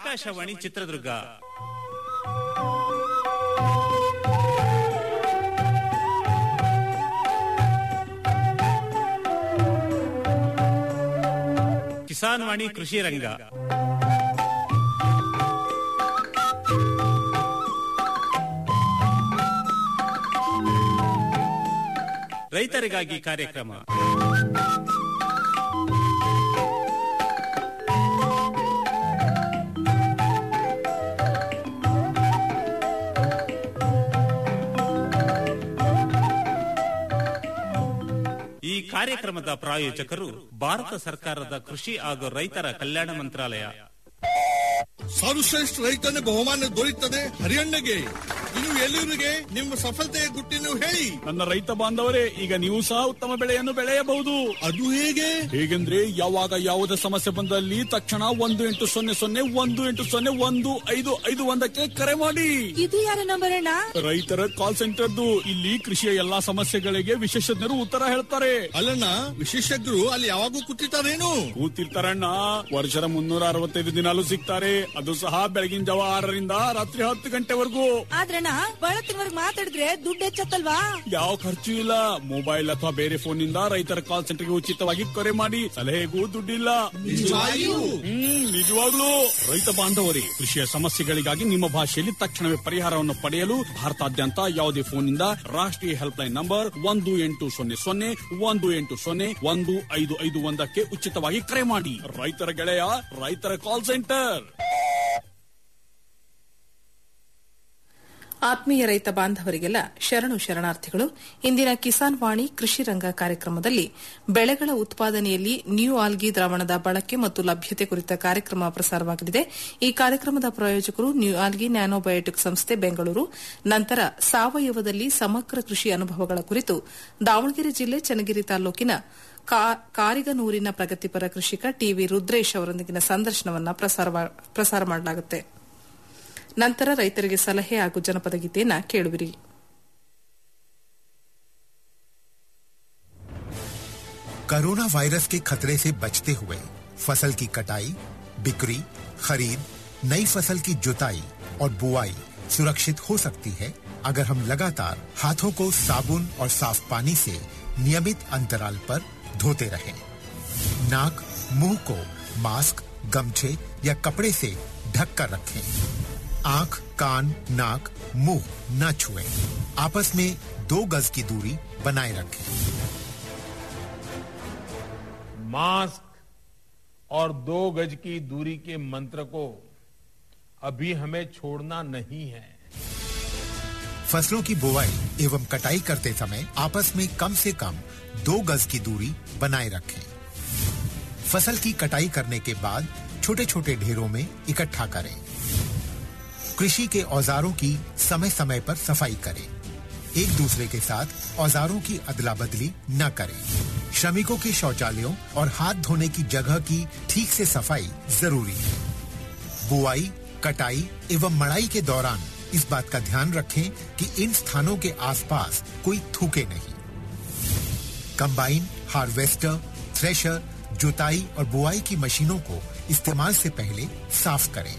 ಆಕಾಶವಾಣಿ ಚಿತ್ರದುರ್ಗ ಕಿಸಾನ್ ವಾಣಿ ಕೃಷಿ ರಂಗ ರೈತರಿಗಾಗಿ ಕಾರ್ಯಕ್ರಮ ಈ ಕಾರ್ಯಕ್ರಮದ ಪ್ರಾಯೋಜಕರು ಭಾರತ ಸರ್ಕಾರದ ಕೃಷಿ ಹಾಗೂ ರೈತರ ಕಲ್ಯಾಣ ಮಂತ್ರಾಲಯ ಸರ್ವಶ್ರೇಷ್ಠ ರೈತನ ಬಹುಮಾನ ದೊರೆಯುತ್ತದೆ ಹರಿಯಣ್ಣಗೆ ಇನ್ನು ಎಲ್ಲರಿಗೆ ನಿಮ್ಮ ಸಫಲತೆಯ ಗುಟ್ಟಿನ ಹೇಳಿ ನನ್ನ ರೈತ ಬಾಂಧವರೇ ಈಗ ನೀವು ಸಹ ಉತ್ತಮ ಬೆಳೆಯನ್ನು ಬೆಳೆಯಬಹುದು ಅದು ಹೇಗೆ ಹೇಗೆಂದ್ರೆ ಯಾವಾಗ ಯಾವುದೇ ಸಮಸ್ಯೆ ಬಂದಲ್ಲಿ ತಕ್ಷಣ ಒಂದು ಎಂಟು ಸೊನ್ನೆ ಸೊನ್ನೆ ಒಂದು ಎಂಟು ಸೊನ್ನೆ ಒಂದು ಐದು ಐದು ಒಂದಕ್ಕೆ ಕರೆ ಮಾಡಿ ಇದು ಯಾರ ನಂಬರ್ ಅಣ್ಣ ರೈತರ ಕಾಲ್ ಸೆಂಟರ್ದು ಇಲ್ಲಿ ಕೃಷಿಯ ಎಲ್ಲಾ ಸಮಸ್ಯೆಗಳಿಗೆ ವಿಶೇಷಜ್ಞರು ಉತ್ತರ ಹೇಳ್ತಾರೆ ಅಲ್ಲಣ್ಣ ವಿಶೇಷಜ್ಞರು ಅಲ್ಲಿ ಯಾವಾಗೂ ಕೂತಿರ್ತಾರೇನು ಕೂತಿರ್ತಾರಣ್ಣ ವರ್ಷದ ಮುನ್ನೂರ ಅರವತ್ತೈದು ದಿನಾಲು ಸಿಗ್ತಾರೆ ಅದು ಸಹ ಬೆಳಗಿನ ಜಾವ ಆರರಿಂದ ರಾತ್ರಿ ಹತ್ತು ಗಂಟೆವರೆಗೂ ಆದ್ರಣ್ಣ ಬಳತ್ತಿನವರೆಗೆ ಮಾತಾಡಿದ್ರೆ ದುಡ್ಡು ಹೆಚ್ಚತ್ತಲ್ವಾ ಯಾವ ಖರ್ಚು ಇಲ್ಲ ಮೊಬೈಲ್ ಅಥವಾ ಬೇರೆ ಫೋನ್ ನಿಂದ ರೈತರ ಕಾಲ್ ಸೆಂಟರ್ಗೆ ಉಚಿತವಾಗಿ ಕರೆ ಮಾಡಿ ಸಲಹೆಗೂ ದುಡ್ಡಿಲ್ಲ ನಿಜವಾಗಿಯೂ? ಹ್ಮ್ ನಿಜವಾಗ್ಲೂ ರೈತ ಬಾಂಧವರೇ ಕೃಷಿಯ ಸಮಸ್ಯೆಗಳಿಗಾಗಿ ನಿಮ್ಮ ಭಾಷೆಯಲ್ಲಿ ತಕ್ಷಣವೇ ಪರಿಹಾರವನ್ನು ಪಡೆಯಲು ಭಾರತಾದ್ಯಂತ ಯಾವುದೇ ಫೋನ್ನಿಂದ ರಾಷ್ಟ್ರೀಯ ಹೆಲ್ಪ್ ಲೈನ್ ನಂಬರ್ ಒಂದು ಎಂಟು ಸೊನ್ನೆ ಸೊನ್ನೆ ಒಂದು ಎಂಟು ಸೊನ್ನೆ ಒಂದು ಐದು ಐದು ಒಂದಕ್ಕೆ ಉಚಿತವಾಗಿ ಕರೆ ಮಾಡಿ ರೈತರ ಗೆಳೆಯ ರೈತರ ಕಾಲ್ ಸೆಂಟರ್ ಆತ್ಮೀಯ ರೈತ ಬಾಂಧವರಿಗೆಲ್ಲ ಶರಣು ಶರಣಾರ್ಥಿಗಳು ಇಂದಿನ ಕಿಸಾನ್ ವಾಣಿ ಕೃಷಿ ರಂಗ ಕಾರ್ಯಕ್ರಮದಲ್ಲಿ ಬೆಳೆಗಳ ಉತ್ಪಾದನೆಯಲ್ಲಿ ನ್ಯೂ ಆಲ್ಗಿ ದ್ರಾವಣದ ಬಳಕೆ ಮತ್ತು ಲಭ್ಯತೆ ಕುರಿತ ಕಾರ್ಯಕ್ರಮ ಪ್ರಸಾರವಾಗಲಿದೆ ಈ ಕಾರ್ಯಕ್ರಮದ ಪ್ರಾಯೋಜಕರು ನ್ಯೂ ಆಲ್ಗಿ ನ್ಯಾನೋಬಯೋಟಿಕ್ ಸಂಸ್ಥೆ ಬೆಂಗಳೂರು ನಂತರ ಸಾವಯವದಲ್ಲಿ ಸಮಗ್ರ ಕೃಷಿ ಅನುಭವಗಳ ಕುರಿತು ದಾವಣಗೆರೆ ಜಿಲ್ಲೆ ಚನ್ನಗಿರಿ ತಾಲೂಕಿನ ಕಾ- ಕಾರಿಗನೂರಿನ ಪ್ರಗತಿಪರ ಕೃಷಿಕ ಟಿವಿ ರುದ್ರೇಶ್ ಅವರೊಂದಿಗಿನ ಸಂದರ್ಶನವನ್ನು ಪ್ರಸಾರ ಮಾಡಲಾಗುತ್ತೆ ನಂತರ ರೈತರಿಗೆ ಸಲಹೆ ಹಾಗೂ ಜನಪದ ಗೀತೆಯನ್ನ ಕೇಳುವಿರಿ कोरोना वायरस के खतरे से बचते हुए फसल की कटाई बिक्री खरीद नई फसल की जुताई और बुआई सुरक्षित हो सकती है अगर हम लगातार हाथों को साबुन और साफ पानी से नियमित अंतराल पर धोते रहें। नाक मुंह को मास्क गमछे या कपड़े से ढक कर रखें आंख कान नाक मुंह न छुएं। आपस में दो गज की दूरी बनाए रखें मास्क और दो गज की दूरी के मंत्र को अभी हमें छोड़ना नहीं है फसलों की बुवाई एवं कटाई करते समय आपस में कम से कम दो गज की दूरी बनाए रखें फसल की कटाई करने के बाद छोटे छोटे ढेरों में इकट्ठा करें कृषि के औजारों की समय समय पर सफाई करें एक दूसरे के साथ औजारों की अदला बदली न करें श्रमिकों के शौचालयों और हाथ धोने की जगह की ठीक से सफाई जरूरी है बुआई कटाई एवं मड़ाई के दौरान इस बात का ध्यान रखें कि इन स्थानों के आसपास कोई थूके नहीं कंबाइन हार्वेस्टर थ्रेशर जुताई और बुआई की मशीनों को इस्तेमाल से पहले साफ करें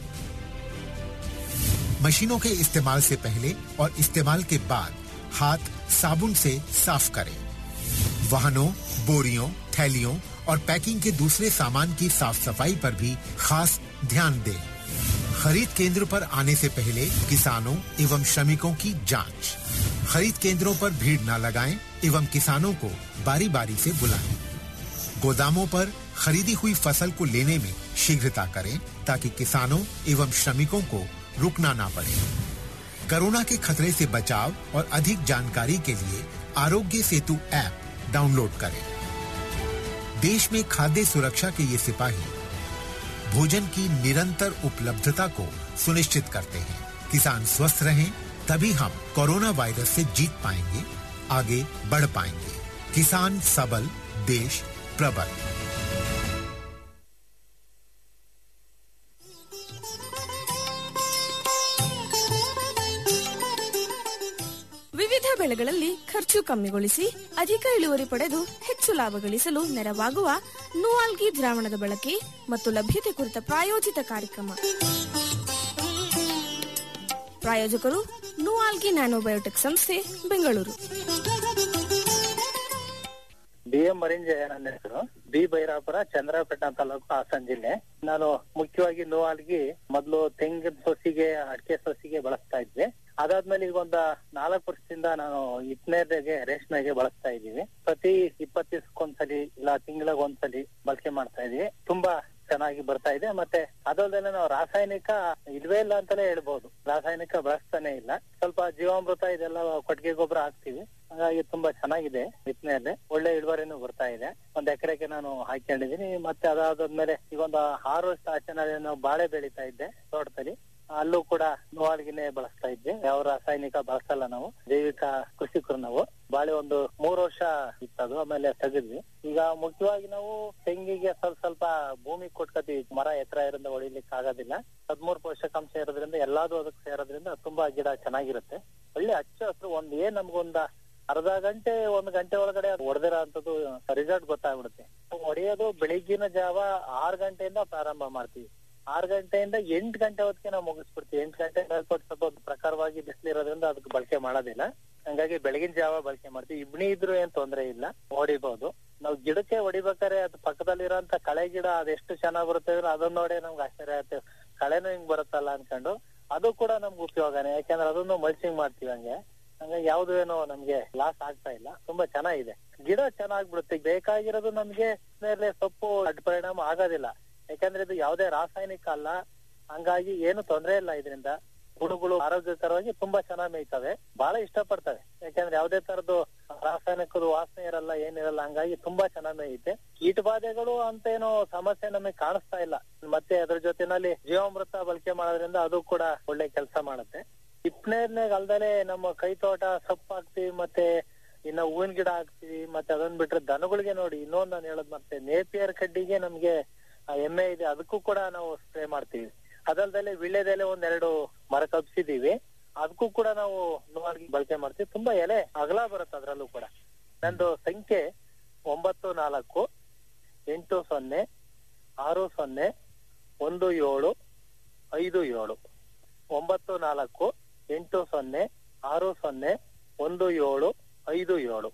मशीनों के इस्तेमाल से पहले और इस्तेमाल के बाद हाथ साबुन से साफ करें वाहनों बोरियों थैलियों और पैकिंग के दूसरे सामान की साफ सफाई पर भी खास ध्यान दें खरीद केंद्र पर आने से पहले किसानों एवं श्रमिकों की जांच खरीद केंद्रों पर भीड़ न लगाएं एवं किसानों को बारी बारी से बुलाएं गोदामों पर खरीदी हुई फसल को लेने में शीघ्रता करें ताकि किसानों एवं श्रमिकों को रुकना ना पड़े कोरोना के खतरे से बचाव और अधिक जानकारी के लिए आरोग्य सेतु ऐप डाउनलोड करें देश में खाद्य सुरक्षा के ये सिपाही भोजन की निरंतर उपलब्धता को सुनिश्चित करते हैं किसान स्वस्थ रहें तभी हम कोरोना वायरस से जीत पाएंगे आगे बढ़ पाएंगे किसान सबल देश प्रबल ವಿವಿಧ ಬೆಳೆಗಳಲ್ಲಿ ಖರ್ಚು ಕಮ್ಮಿಗೊಳಿಸಿ ಅಧಿಕ ಇಳುವರಿ ಪಡೆದು ಹೆಚ್ಚು ಹೆಚ್ಚು ಲಾಭ ಗಳಿಸಲು ನೆರವಾಗುವ ನೂಆಲ್ಗಿ ದ್ರಾವಣದ ಬಳಕೆ ಮತ್ತು ಲಭ್ಯತೆ ಕುರಿತ ಪ್ರಾಯೋಜಿತ ಕಾರ್ಯಕ್ರಮ ಪ್ರಾಯೋಜಕರು ನೂಆಲ್ಗಿ ನ್ಯಾನೋಬಯೋಟೆಕ್ ಸಂಸ್ಥೆ ಬೆಂಗಳೂರು ಬಿ ಎಂ ಮರಿಂಜಯ ನನ್ನ ಹೆಸರು ಬಿ ಬೈರಾಪುರ ಚಂದ್ರಪೇಟ ತಾಲೂಕು ಹಾಸನ ಜಿಲ್ಲೆ ನಾನು ಮುಖ್ಯವಾಗಿ ನೋವಾಲ್ಗಿ ಮೊದಲು ತೆಂಗಿನ ಸೊಸಿಗೆ ಅಡಿಕೆ ಸೊಸಿಗೆ ಬಳಸ್ತಾ ಇದ್ವಿ ಅದಾದ್ಮೇಲೆ ಈಗ ಒಂದ ನಾಲ್ಕು ವರ್ಷದಿಂದ ನಾನು ಇಟ್ನೇರ್ಗೆ ರೇಷ್ಮೆಗೆ ಬಳಸ್ತಾ ಇದ್ದೀವಿ ಪ್ರತಿ ಇಪ್ಪತ್ತು ದಿವಸಕ್ಕೊಂದ್ಸಲಿ ಇಲ್ಲ ತಿಂಗಳಿಗೆ ಒಂದ್ಸಲಿ ಬಳಕೆ ಮಾಡ್ತಾ ಇದೀವಿ ತುಂಬಾ ಚೆನ್ನಾಗಿ ಬರ್ತಾ ಇದೆ ಮತ್ತೆ ಅದಲ್ಲದೆ ನಾವು ರಾಸಾಯನಿಕ ಇಲ್ವೇ ಇಲ್ಲ ಅಂತಾನೆ ಹೇಳ್ಬೋದು ರಾಸಾಯನಿಕ ಬಳಸ್ತಾನೆ ಇಲ್ಲ ಸ್ವಲ್ಪ ಜೀವಾಮೃತ ಇದೆಲ್ಲ ಕೊಟ್ಟಿಗೆ ಗೊಬ್ಬರ ಹಾಕ್ತಿವಿ ಹಾಗಾಗಿ ತುಂಬಾ ಚೆನ್ನಾಗಿದೆ ಬಿತ್ತನೆಯಲ್ಲಿ ಒಳ್ಳೆ ಇಳುವರಿನೂ ಬರ್ತಾ ಇದೆ ಒಂದ್ ಎಕರೆಗೆ ನಾನು ಹಾಕೊಂಡಿದೀನಿ ಮತ್ತೆ ಅದಾದ್ಮೇಲೆ ಈಗ ಒಂದು ಆರು ವರ್ಷ ಆಚೆ ನಾನು ಬಾಳೆ ಬೆಳೀತಾ ಇದ್ದೆ ತೋಟದಲ್ಲಿ ಅಲ್ಲೂ ಕೂಡ ನೋವಾಲ್ಗಿನೇ ಬಳಸ್ತಾ ಇದ್ವಿ ಯಾವ ರಾಸಾಯನಿಕ ಬಳಸಲ್ಲ ನಾವು ಜೈವಿಕ ಕೃಷಿಕರು ನಾವು ಬಾಳೆ ಒಂದು ಮೂರು ವರ್ಷ ಇತ್ತದು ಆಮೇಲೆ ತೆಗೆದ್ವಿ ಈಗ ಮುಖ್ಯವಾಗಿ ನಾವು ತೆಂಗಿಗೆ ಸ್ವಲ್ಪ ಸ್ವಲ್ಪ ಭೂಮಿ ಕೊಟ್ಕೋತೀವಿ ಮರ ಎತ್ತರ ಇರೋದ್ರಿಂದ ಹೊಡಿಲಿಕ್ಕೆ ಆಗೋದಿಲ್ಲ ಹದ್ಮೂರು ಪೋಷಕಾಂಶ ಇರೋದ್ರಿಂದ ಎಲ್ಲಾದು ಅದಕ್ಕೆ ಸೇರೋದ್ರಿಂದ ತುಂಬಾ ಗಿಡ ಚೆನ್ನಾಗಿರುತ್ತೆ ಒಳ್ಳೆ ಹಚ್ಚ ಹಸಿರು ಒಂದ್ ಏನ್ ನಮ್ಗೊಂದ ಅರ್ಧ ಗಂಟೆ ಒಂದ್ ಗಂಟೆ ಒಳಗಡೆ ಅದು ಹೊಡೆದಿರೋ ಅಂತದ್ದು ರಿಸಲ್ಟ್ ಗೊತ್ತಾಗ್ಬಿಡುತ್ತೆ ಹೊಡೆಯೋದು ಬೆಳಿಗ್ಗಿನ ಜಾವ ಆರ್ ಗಂಟೆಯಿಂದ ಪ್ರಾರಂಭ ಮಾಡ್ತೀವಿ ಆರ್ ಗಂಟೆಯಿಂದ ಎಂಟು ಗಂಟೆ ಹೊತ್ತಿಗೆ ನಾವು ಮುಗಿಸ್ಬಿಡ್ತೀವಿ ಎಂಟು ಗಂಟೆ ಮೇಲ್ಪಟ್ಟು ಸ್ವಲ್ಪ ಪ್ರಕಾರವಾಗಿ ಬಿಸಿಲಿರೋದ್ರಿಂದ ಅದಕ್ಕೆ ಬಳಕೆ ಮಾಡೋದಿಲ್ಲ ಹಂಗಾಗಿ ಬೆಳಗಿನ ಜಾವ ಬಳಕೆ ಮಾಡ್ತೀವಿ ಇಬ್ಣಿ ಇದ್ರು ಏನ್ ತೊಂದ್ರೆ ಇಲ್ಲ ಹೊಡಿಬಹುದು ನಾವು ಗಿಡಕ್ಕೆ ಹೊಡಿಬೇಕಾದ್ರೆ ಅದು ಪಕ್ಕದಲ್ಲಿರೋಂತ ಕಳೆ ಗಿಡ ಅದೆಷ್ಟು ಚೆನ್ನಾಗ್ ಬರುತ್ತೆ ಅಂದ್ರೆ ಅದನ್ನ ನೋಡಿ ನಮ್ಗೆ ಆಶ್ಚರ್ಯ ಆಗುತ್ತೆ ಕಳೆನೂ ಹಿಂಗ್ ಬರುತ್ತಲ್ಲ ಅನ್ಕೊಂಡು ಅದು ಕೂಡ ನಮ್ಗೆ ಉಪಯೋಗನೇ ಯಾಕಂದ್ರೆ ಅದನ್ನು ಮಲ್ಚಿಂಗ್ ಮಾಡ್ತೀವಿ ಹಂಗೆ ಹಂಗಾಗಿ ಯಾವ್ದು ಏನೋ ನಮ್ಗೆ ಲಾಸ್ ಆಗ್ತಾ ಇಲ್ಲ ತುಂಬಾ ಚೆನ್ನಾಗಿದೆ ಗಿಡ ಚೆನ್ನಾಗ್ ಬಿಡುತ್ತೆ ಬೇಕಾಗಿರೋದು ನಮ್ಗೆ ಮೇಲೆ ಸೊಪ್ಪು ಅಡ್ಡ ಪರಿಣಾಮ ಆಗೋದಿಲ್ಲ ಯಾಕಂದ್ರೆ ಇದು ಯಾವುದೇ ರಾಸಾಯನಿಕ ಅಲ್ಲ ಹಂಗಾಗಿ ಏನು ತೊಂದ್ರೆ ಇಲ್ಲ ಇದರಿಂದ ಗುಣಗಳು ಆರೋಗ್ಯಕರವಾಗಿ ತುಂಬಾ ಚೆನ್ನಾಗಿ ಮೇಯ್ತವೆ ಬಹಳ ಇಷ್ಟಪಡ್ತವೆ ಯಾಕಂದ್ರೆ ಯಾವುದೇ ತರದ್ದು ರಾಸಾಯನಿಕದ ವಾಸನೆ ಇರಲ್ಲ ಏನಿರಲ್ಲ ಹಂಗಾಗಿ ತುಂಬಾ ಚೆನ್ನಾಗಿ ಮೇಯುತ್ತೆ ಕೀಟ ಬಾಧೆಗಳು ಅಂತ ಏನೋ ಸಮಸ್ಯೆ ನಮಗೆ ಕಾಣಿಸ್ತಾ ಇಲ್ಲ ಮತ್ತೆ ಅದ್ರ ಜೊತೆನಲ್ಲಿ ಜೀವಾಮೃತ ಬಳಕೆ ಮಾಡೋದ್ರಿಂದ ಅದು ಕೂಡ ಒಳ್ಳೆ ಕೆಲಸ ಮಾಡುತ್ತೆ ಹಿಪ್ನೇರ್ನಾಗ ಅಲ್ದಲೆ ನಮ್ಮ ಕೈ ತೋಟ ಸೊಪ್ಪು ಹಾಕ್ತಿವಿ ಮತ್ತೆ ಇನ್ನ ಹೂವಿನ ಗಿಡ ಹಾಕ್ತಿವಿ ಮತ್ತೆ ಅದನ್ನ ಬಿಟ್ರೆ ದನಗಳಿಗೆ ನೋಡಿ ಇನ್ನೊಂದ್ ನಾನು ಹೇಳೋದ್ ಮತ್ತೆ ನೇಪಿಯರ್ ಕಡ್ಡಿಗೆ ನಮ್ಗೆ ಆ ಎಮ್ಮೆ ಇದೆ ಅದಕ್ಕೂ ಕೂಡ ನಾವು ಸ್ಪ್ರೇ ಮಾಡ್ತೀವಿ ಅದಲ್ದಲೆ ವಿಳ್ಯದೆಲೆ ಒಂದೆರಡು ಮರ ಕಪ್ಸಿದೀವಿ ಅದಕ್ಕೂ ಕೂಡ ನಾವು ನೋವಾಗಿ ಬಳಕೆ ಮಾಡ್ತೀವಿ ತುಂಬಾ ಎಲೆ ಅಗಲ ಬರುತ್ತೆ ಅದ್ರಲ್ಲೂ ಕೂಡ ನಂದು ಸಂಖ್ಯೆ ಒಂಬತ್ತು ನಾಲ್ಕು ಎಂಟು ಸೊನ್ನೆ ಆರು ಸೊನ್ನೆ ಒಂದು ಏಳು ಐದು ಏಳು ಒಂಬತ್ತು ನಾಲ್ಕು ಎಂಟು ಸೊನ್ನೆ ಆರು ಸೊನ್ನೆ ಒಂದು ಏಳು ಐದು ಏಳು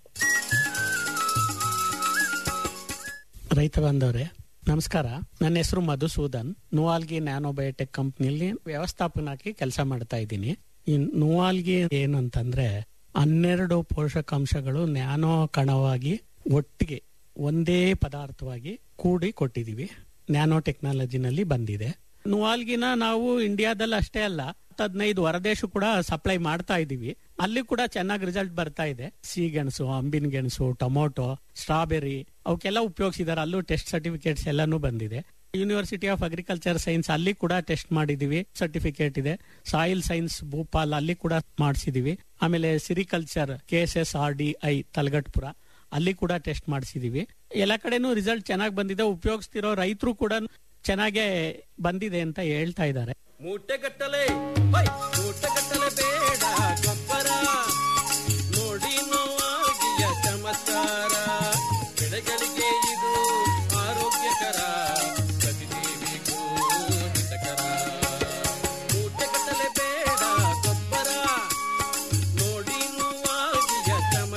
ರೈತ ಬಾಂಧವ್ರೆ ನಮಸ್ಕಾರ ನನ್ನ ಹೆಸರು ಮಧುಸೂದನ್ ನುವಾಲ್ಗಿ ನ್ಯಾನೋಬಯೋಟೆಕ್ ಕಂಪ್ನಿಯಲ್ಲಿ ವ್ಯವಸ್ಥಾಪನಾಗಿ ಕೆಲಸ ಮಾಡ್ತಾ ಇದ್ದೀನಿ ಈ ನುವಾಲ್ಗಿ ಏನು ಅಂತಂದ್ರೆ ಹನ್ನೆರಡು ಪೋಷಕಾಂಶಗಳು ನ್ಯಾನೋ ಕಣವಾಗಿ ಒಟ್ಟಿಗೆ ಒಂದೇ ಪದಾರ್ಥವಾಗಿ ಕೂಡಿ ಕೊಟ್ಟಿದೀವಿ ನ್ಯಾನೋ ಟೆಕ್ನಾಲಜಿನಲ್ಲಿ ಬಂದಿದೆ ನುವಾಲ್ಗಿನ ನಾವು ಇಂಡಿಯಾದಲ್ಲಿ ಅಷ್ಟೇ ಅಲ್ಲ ಹದಿನೈದು ಹೊರದೇಶ ಕೂಡ ಸಪ್ಲೈ ಮಾಡ್ತಾ ಇದೀವಿ ಅಲ್ಲಿ ಕೂಡ ಚೆನ್ನಾಗಿ ರಿಸಲ್ಟ್ ಬರ್ತಾ ಇದೆ ಸಿಗೆಣಸು ಅಂಬಿನ ಗೆಣಸು ಟೊಮೊಟೊ ಸ್ಟ್ರಾಬೆರಿ ಅವಕ್ಕೆಲ್ಲ ಉಪಯೋಗಿಸಿದಾರೆ ಅಲ್ಲೂ ಟೆಸ್ಟ್ ಸರ್ಟಿಫಿಕೇಟ್ಸ್ ಎಲ್ಲಾನು ಬಂದಿದೆ ಯೂನಿವರ್ಸಿಟಿ ಆಫ್ ಅಗ್ರಿಕಲ್ಚರ್ ಸೈನ್ಸ್ ಅಲ್ಲಿ ಕೂಡ ಟೆಸ್ಟ್ ಮಾಡಿದೀವಿ ಸರ್ಟಿಫಿಕೇಟ್ ಇದೆ ಸಾಯಿಲ್ ಸೈನ್ಸ್ ಭೂಪಾಲ್ ಅಲ್ಲಿ ಕೂಡ ಮಾಡಿಸಿದೀವಿ ಆಮೇಲೆ sericulture K S S R D I Talaghattapura ಅಲ್ಲಿ ಕೂಡ ಟೆಸ್ಟ್ ಮಾಡಿಸಿದೀವಿ ಎಲ್ಲ ಕಡೆನೂ ರಿಸಲ್ಟ್ ಚೆನ್ನಾಗಿ ಬಂದಿದೆ ಉಪಯೋಗಿಸ್ತಿರೋ ರೈತರು ಕೂಡ ಚೆನ್ನಾಗೇ ಬಂದಿದೆ ಅಂತ ಹೇಳ್ತಾ ಇದ್ದಾರೆ ಮೂಟೆಗಟ್ಟಲೆ ಹೈ, ಮೂಟೆಗಟ್ಟಲೆ ಬೇಡ ಗೊಬ್ಬರ ನೋಡಿ ನೋವಾಗಿಯ ಚಮತ್ಕಾರ ಬೆಳೆಗಳಿಗೆ ಇದು ಆರೋಗ್ಯಕರ ಪ್ರತಿಜೀವಿಗೂ ಹಿತಕರ ಮೂಟೆಗಟ್ಟಲೆ ಬೇಡ ಗೊಬ್ಬರ ನೋಡಿ ನೋವಾಗಿಯ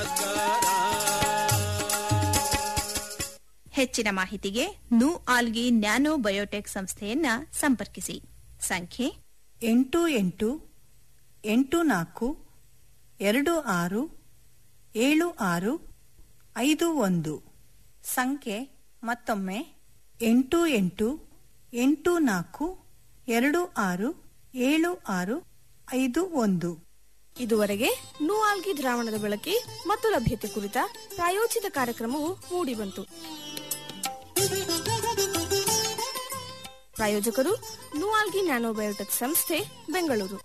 ಚಮತ್ಕಾರ ಹೆಚ್ಚಿನ ಮಾಹಿತಿಗೆ ನು ಆಲ್ಗಿ ನ್ಯಾನೋ ಬಯೋಟೆಕ್ ಸಂಸ್ಥೆಯನ್ನ ಸಂಪರ್ಕಿಸಿ ಸಂಖ್ಯೆ ಎಂಟು ಎಂಟು ಎಂಟು ನಾಲ್ಕು ಎರಡು ಆರು ಏಳು ಆರು ಐದು ಒಂದು ಸಂಖ್ಯೆ ಮತ್ತೊಮ್ಮೆ ಎಂಟು ಎಂಟು ಎಂಟು ನಾಲ್ಕು ಎರಡು ಆರು ಏಳು ಆರು ಐದು ಒಂದು ಇದುವರೆಗೆ ನೂಆಲ್ಗಿ ದ್ರಾವಣದ ಬಳಕೆ ಮತ್ತು ಲಭ್ಯತೆ ಕುರಿತ ಪ್ರಾಯೋಜಿತ ಕಾರ್ಯಕ್ರಮವು ಮೂಡಿಬಂತು ಪ್ರಾಯೋಜಕರು ನೂಆಲ್ಗಿ ನ್ಯಾನೋಬಯೋಟೆಕ್ ಸಂಸ್ಥೆ ಬೆಂಗಳೂರು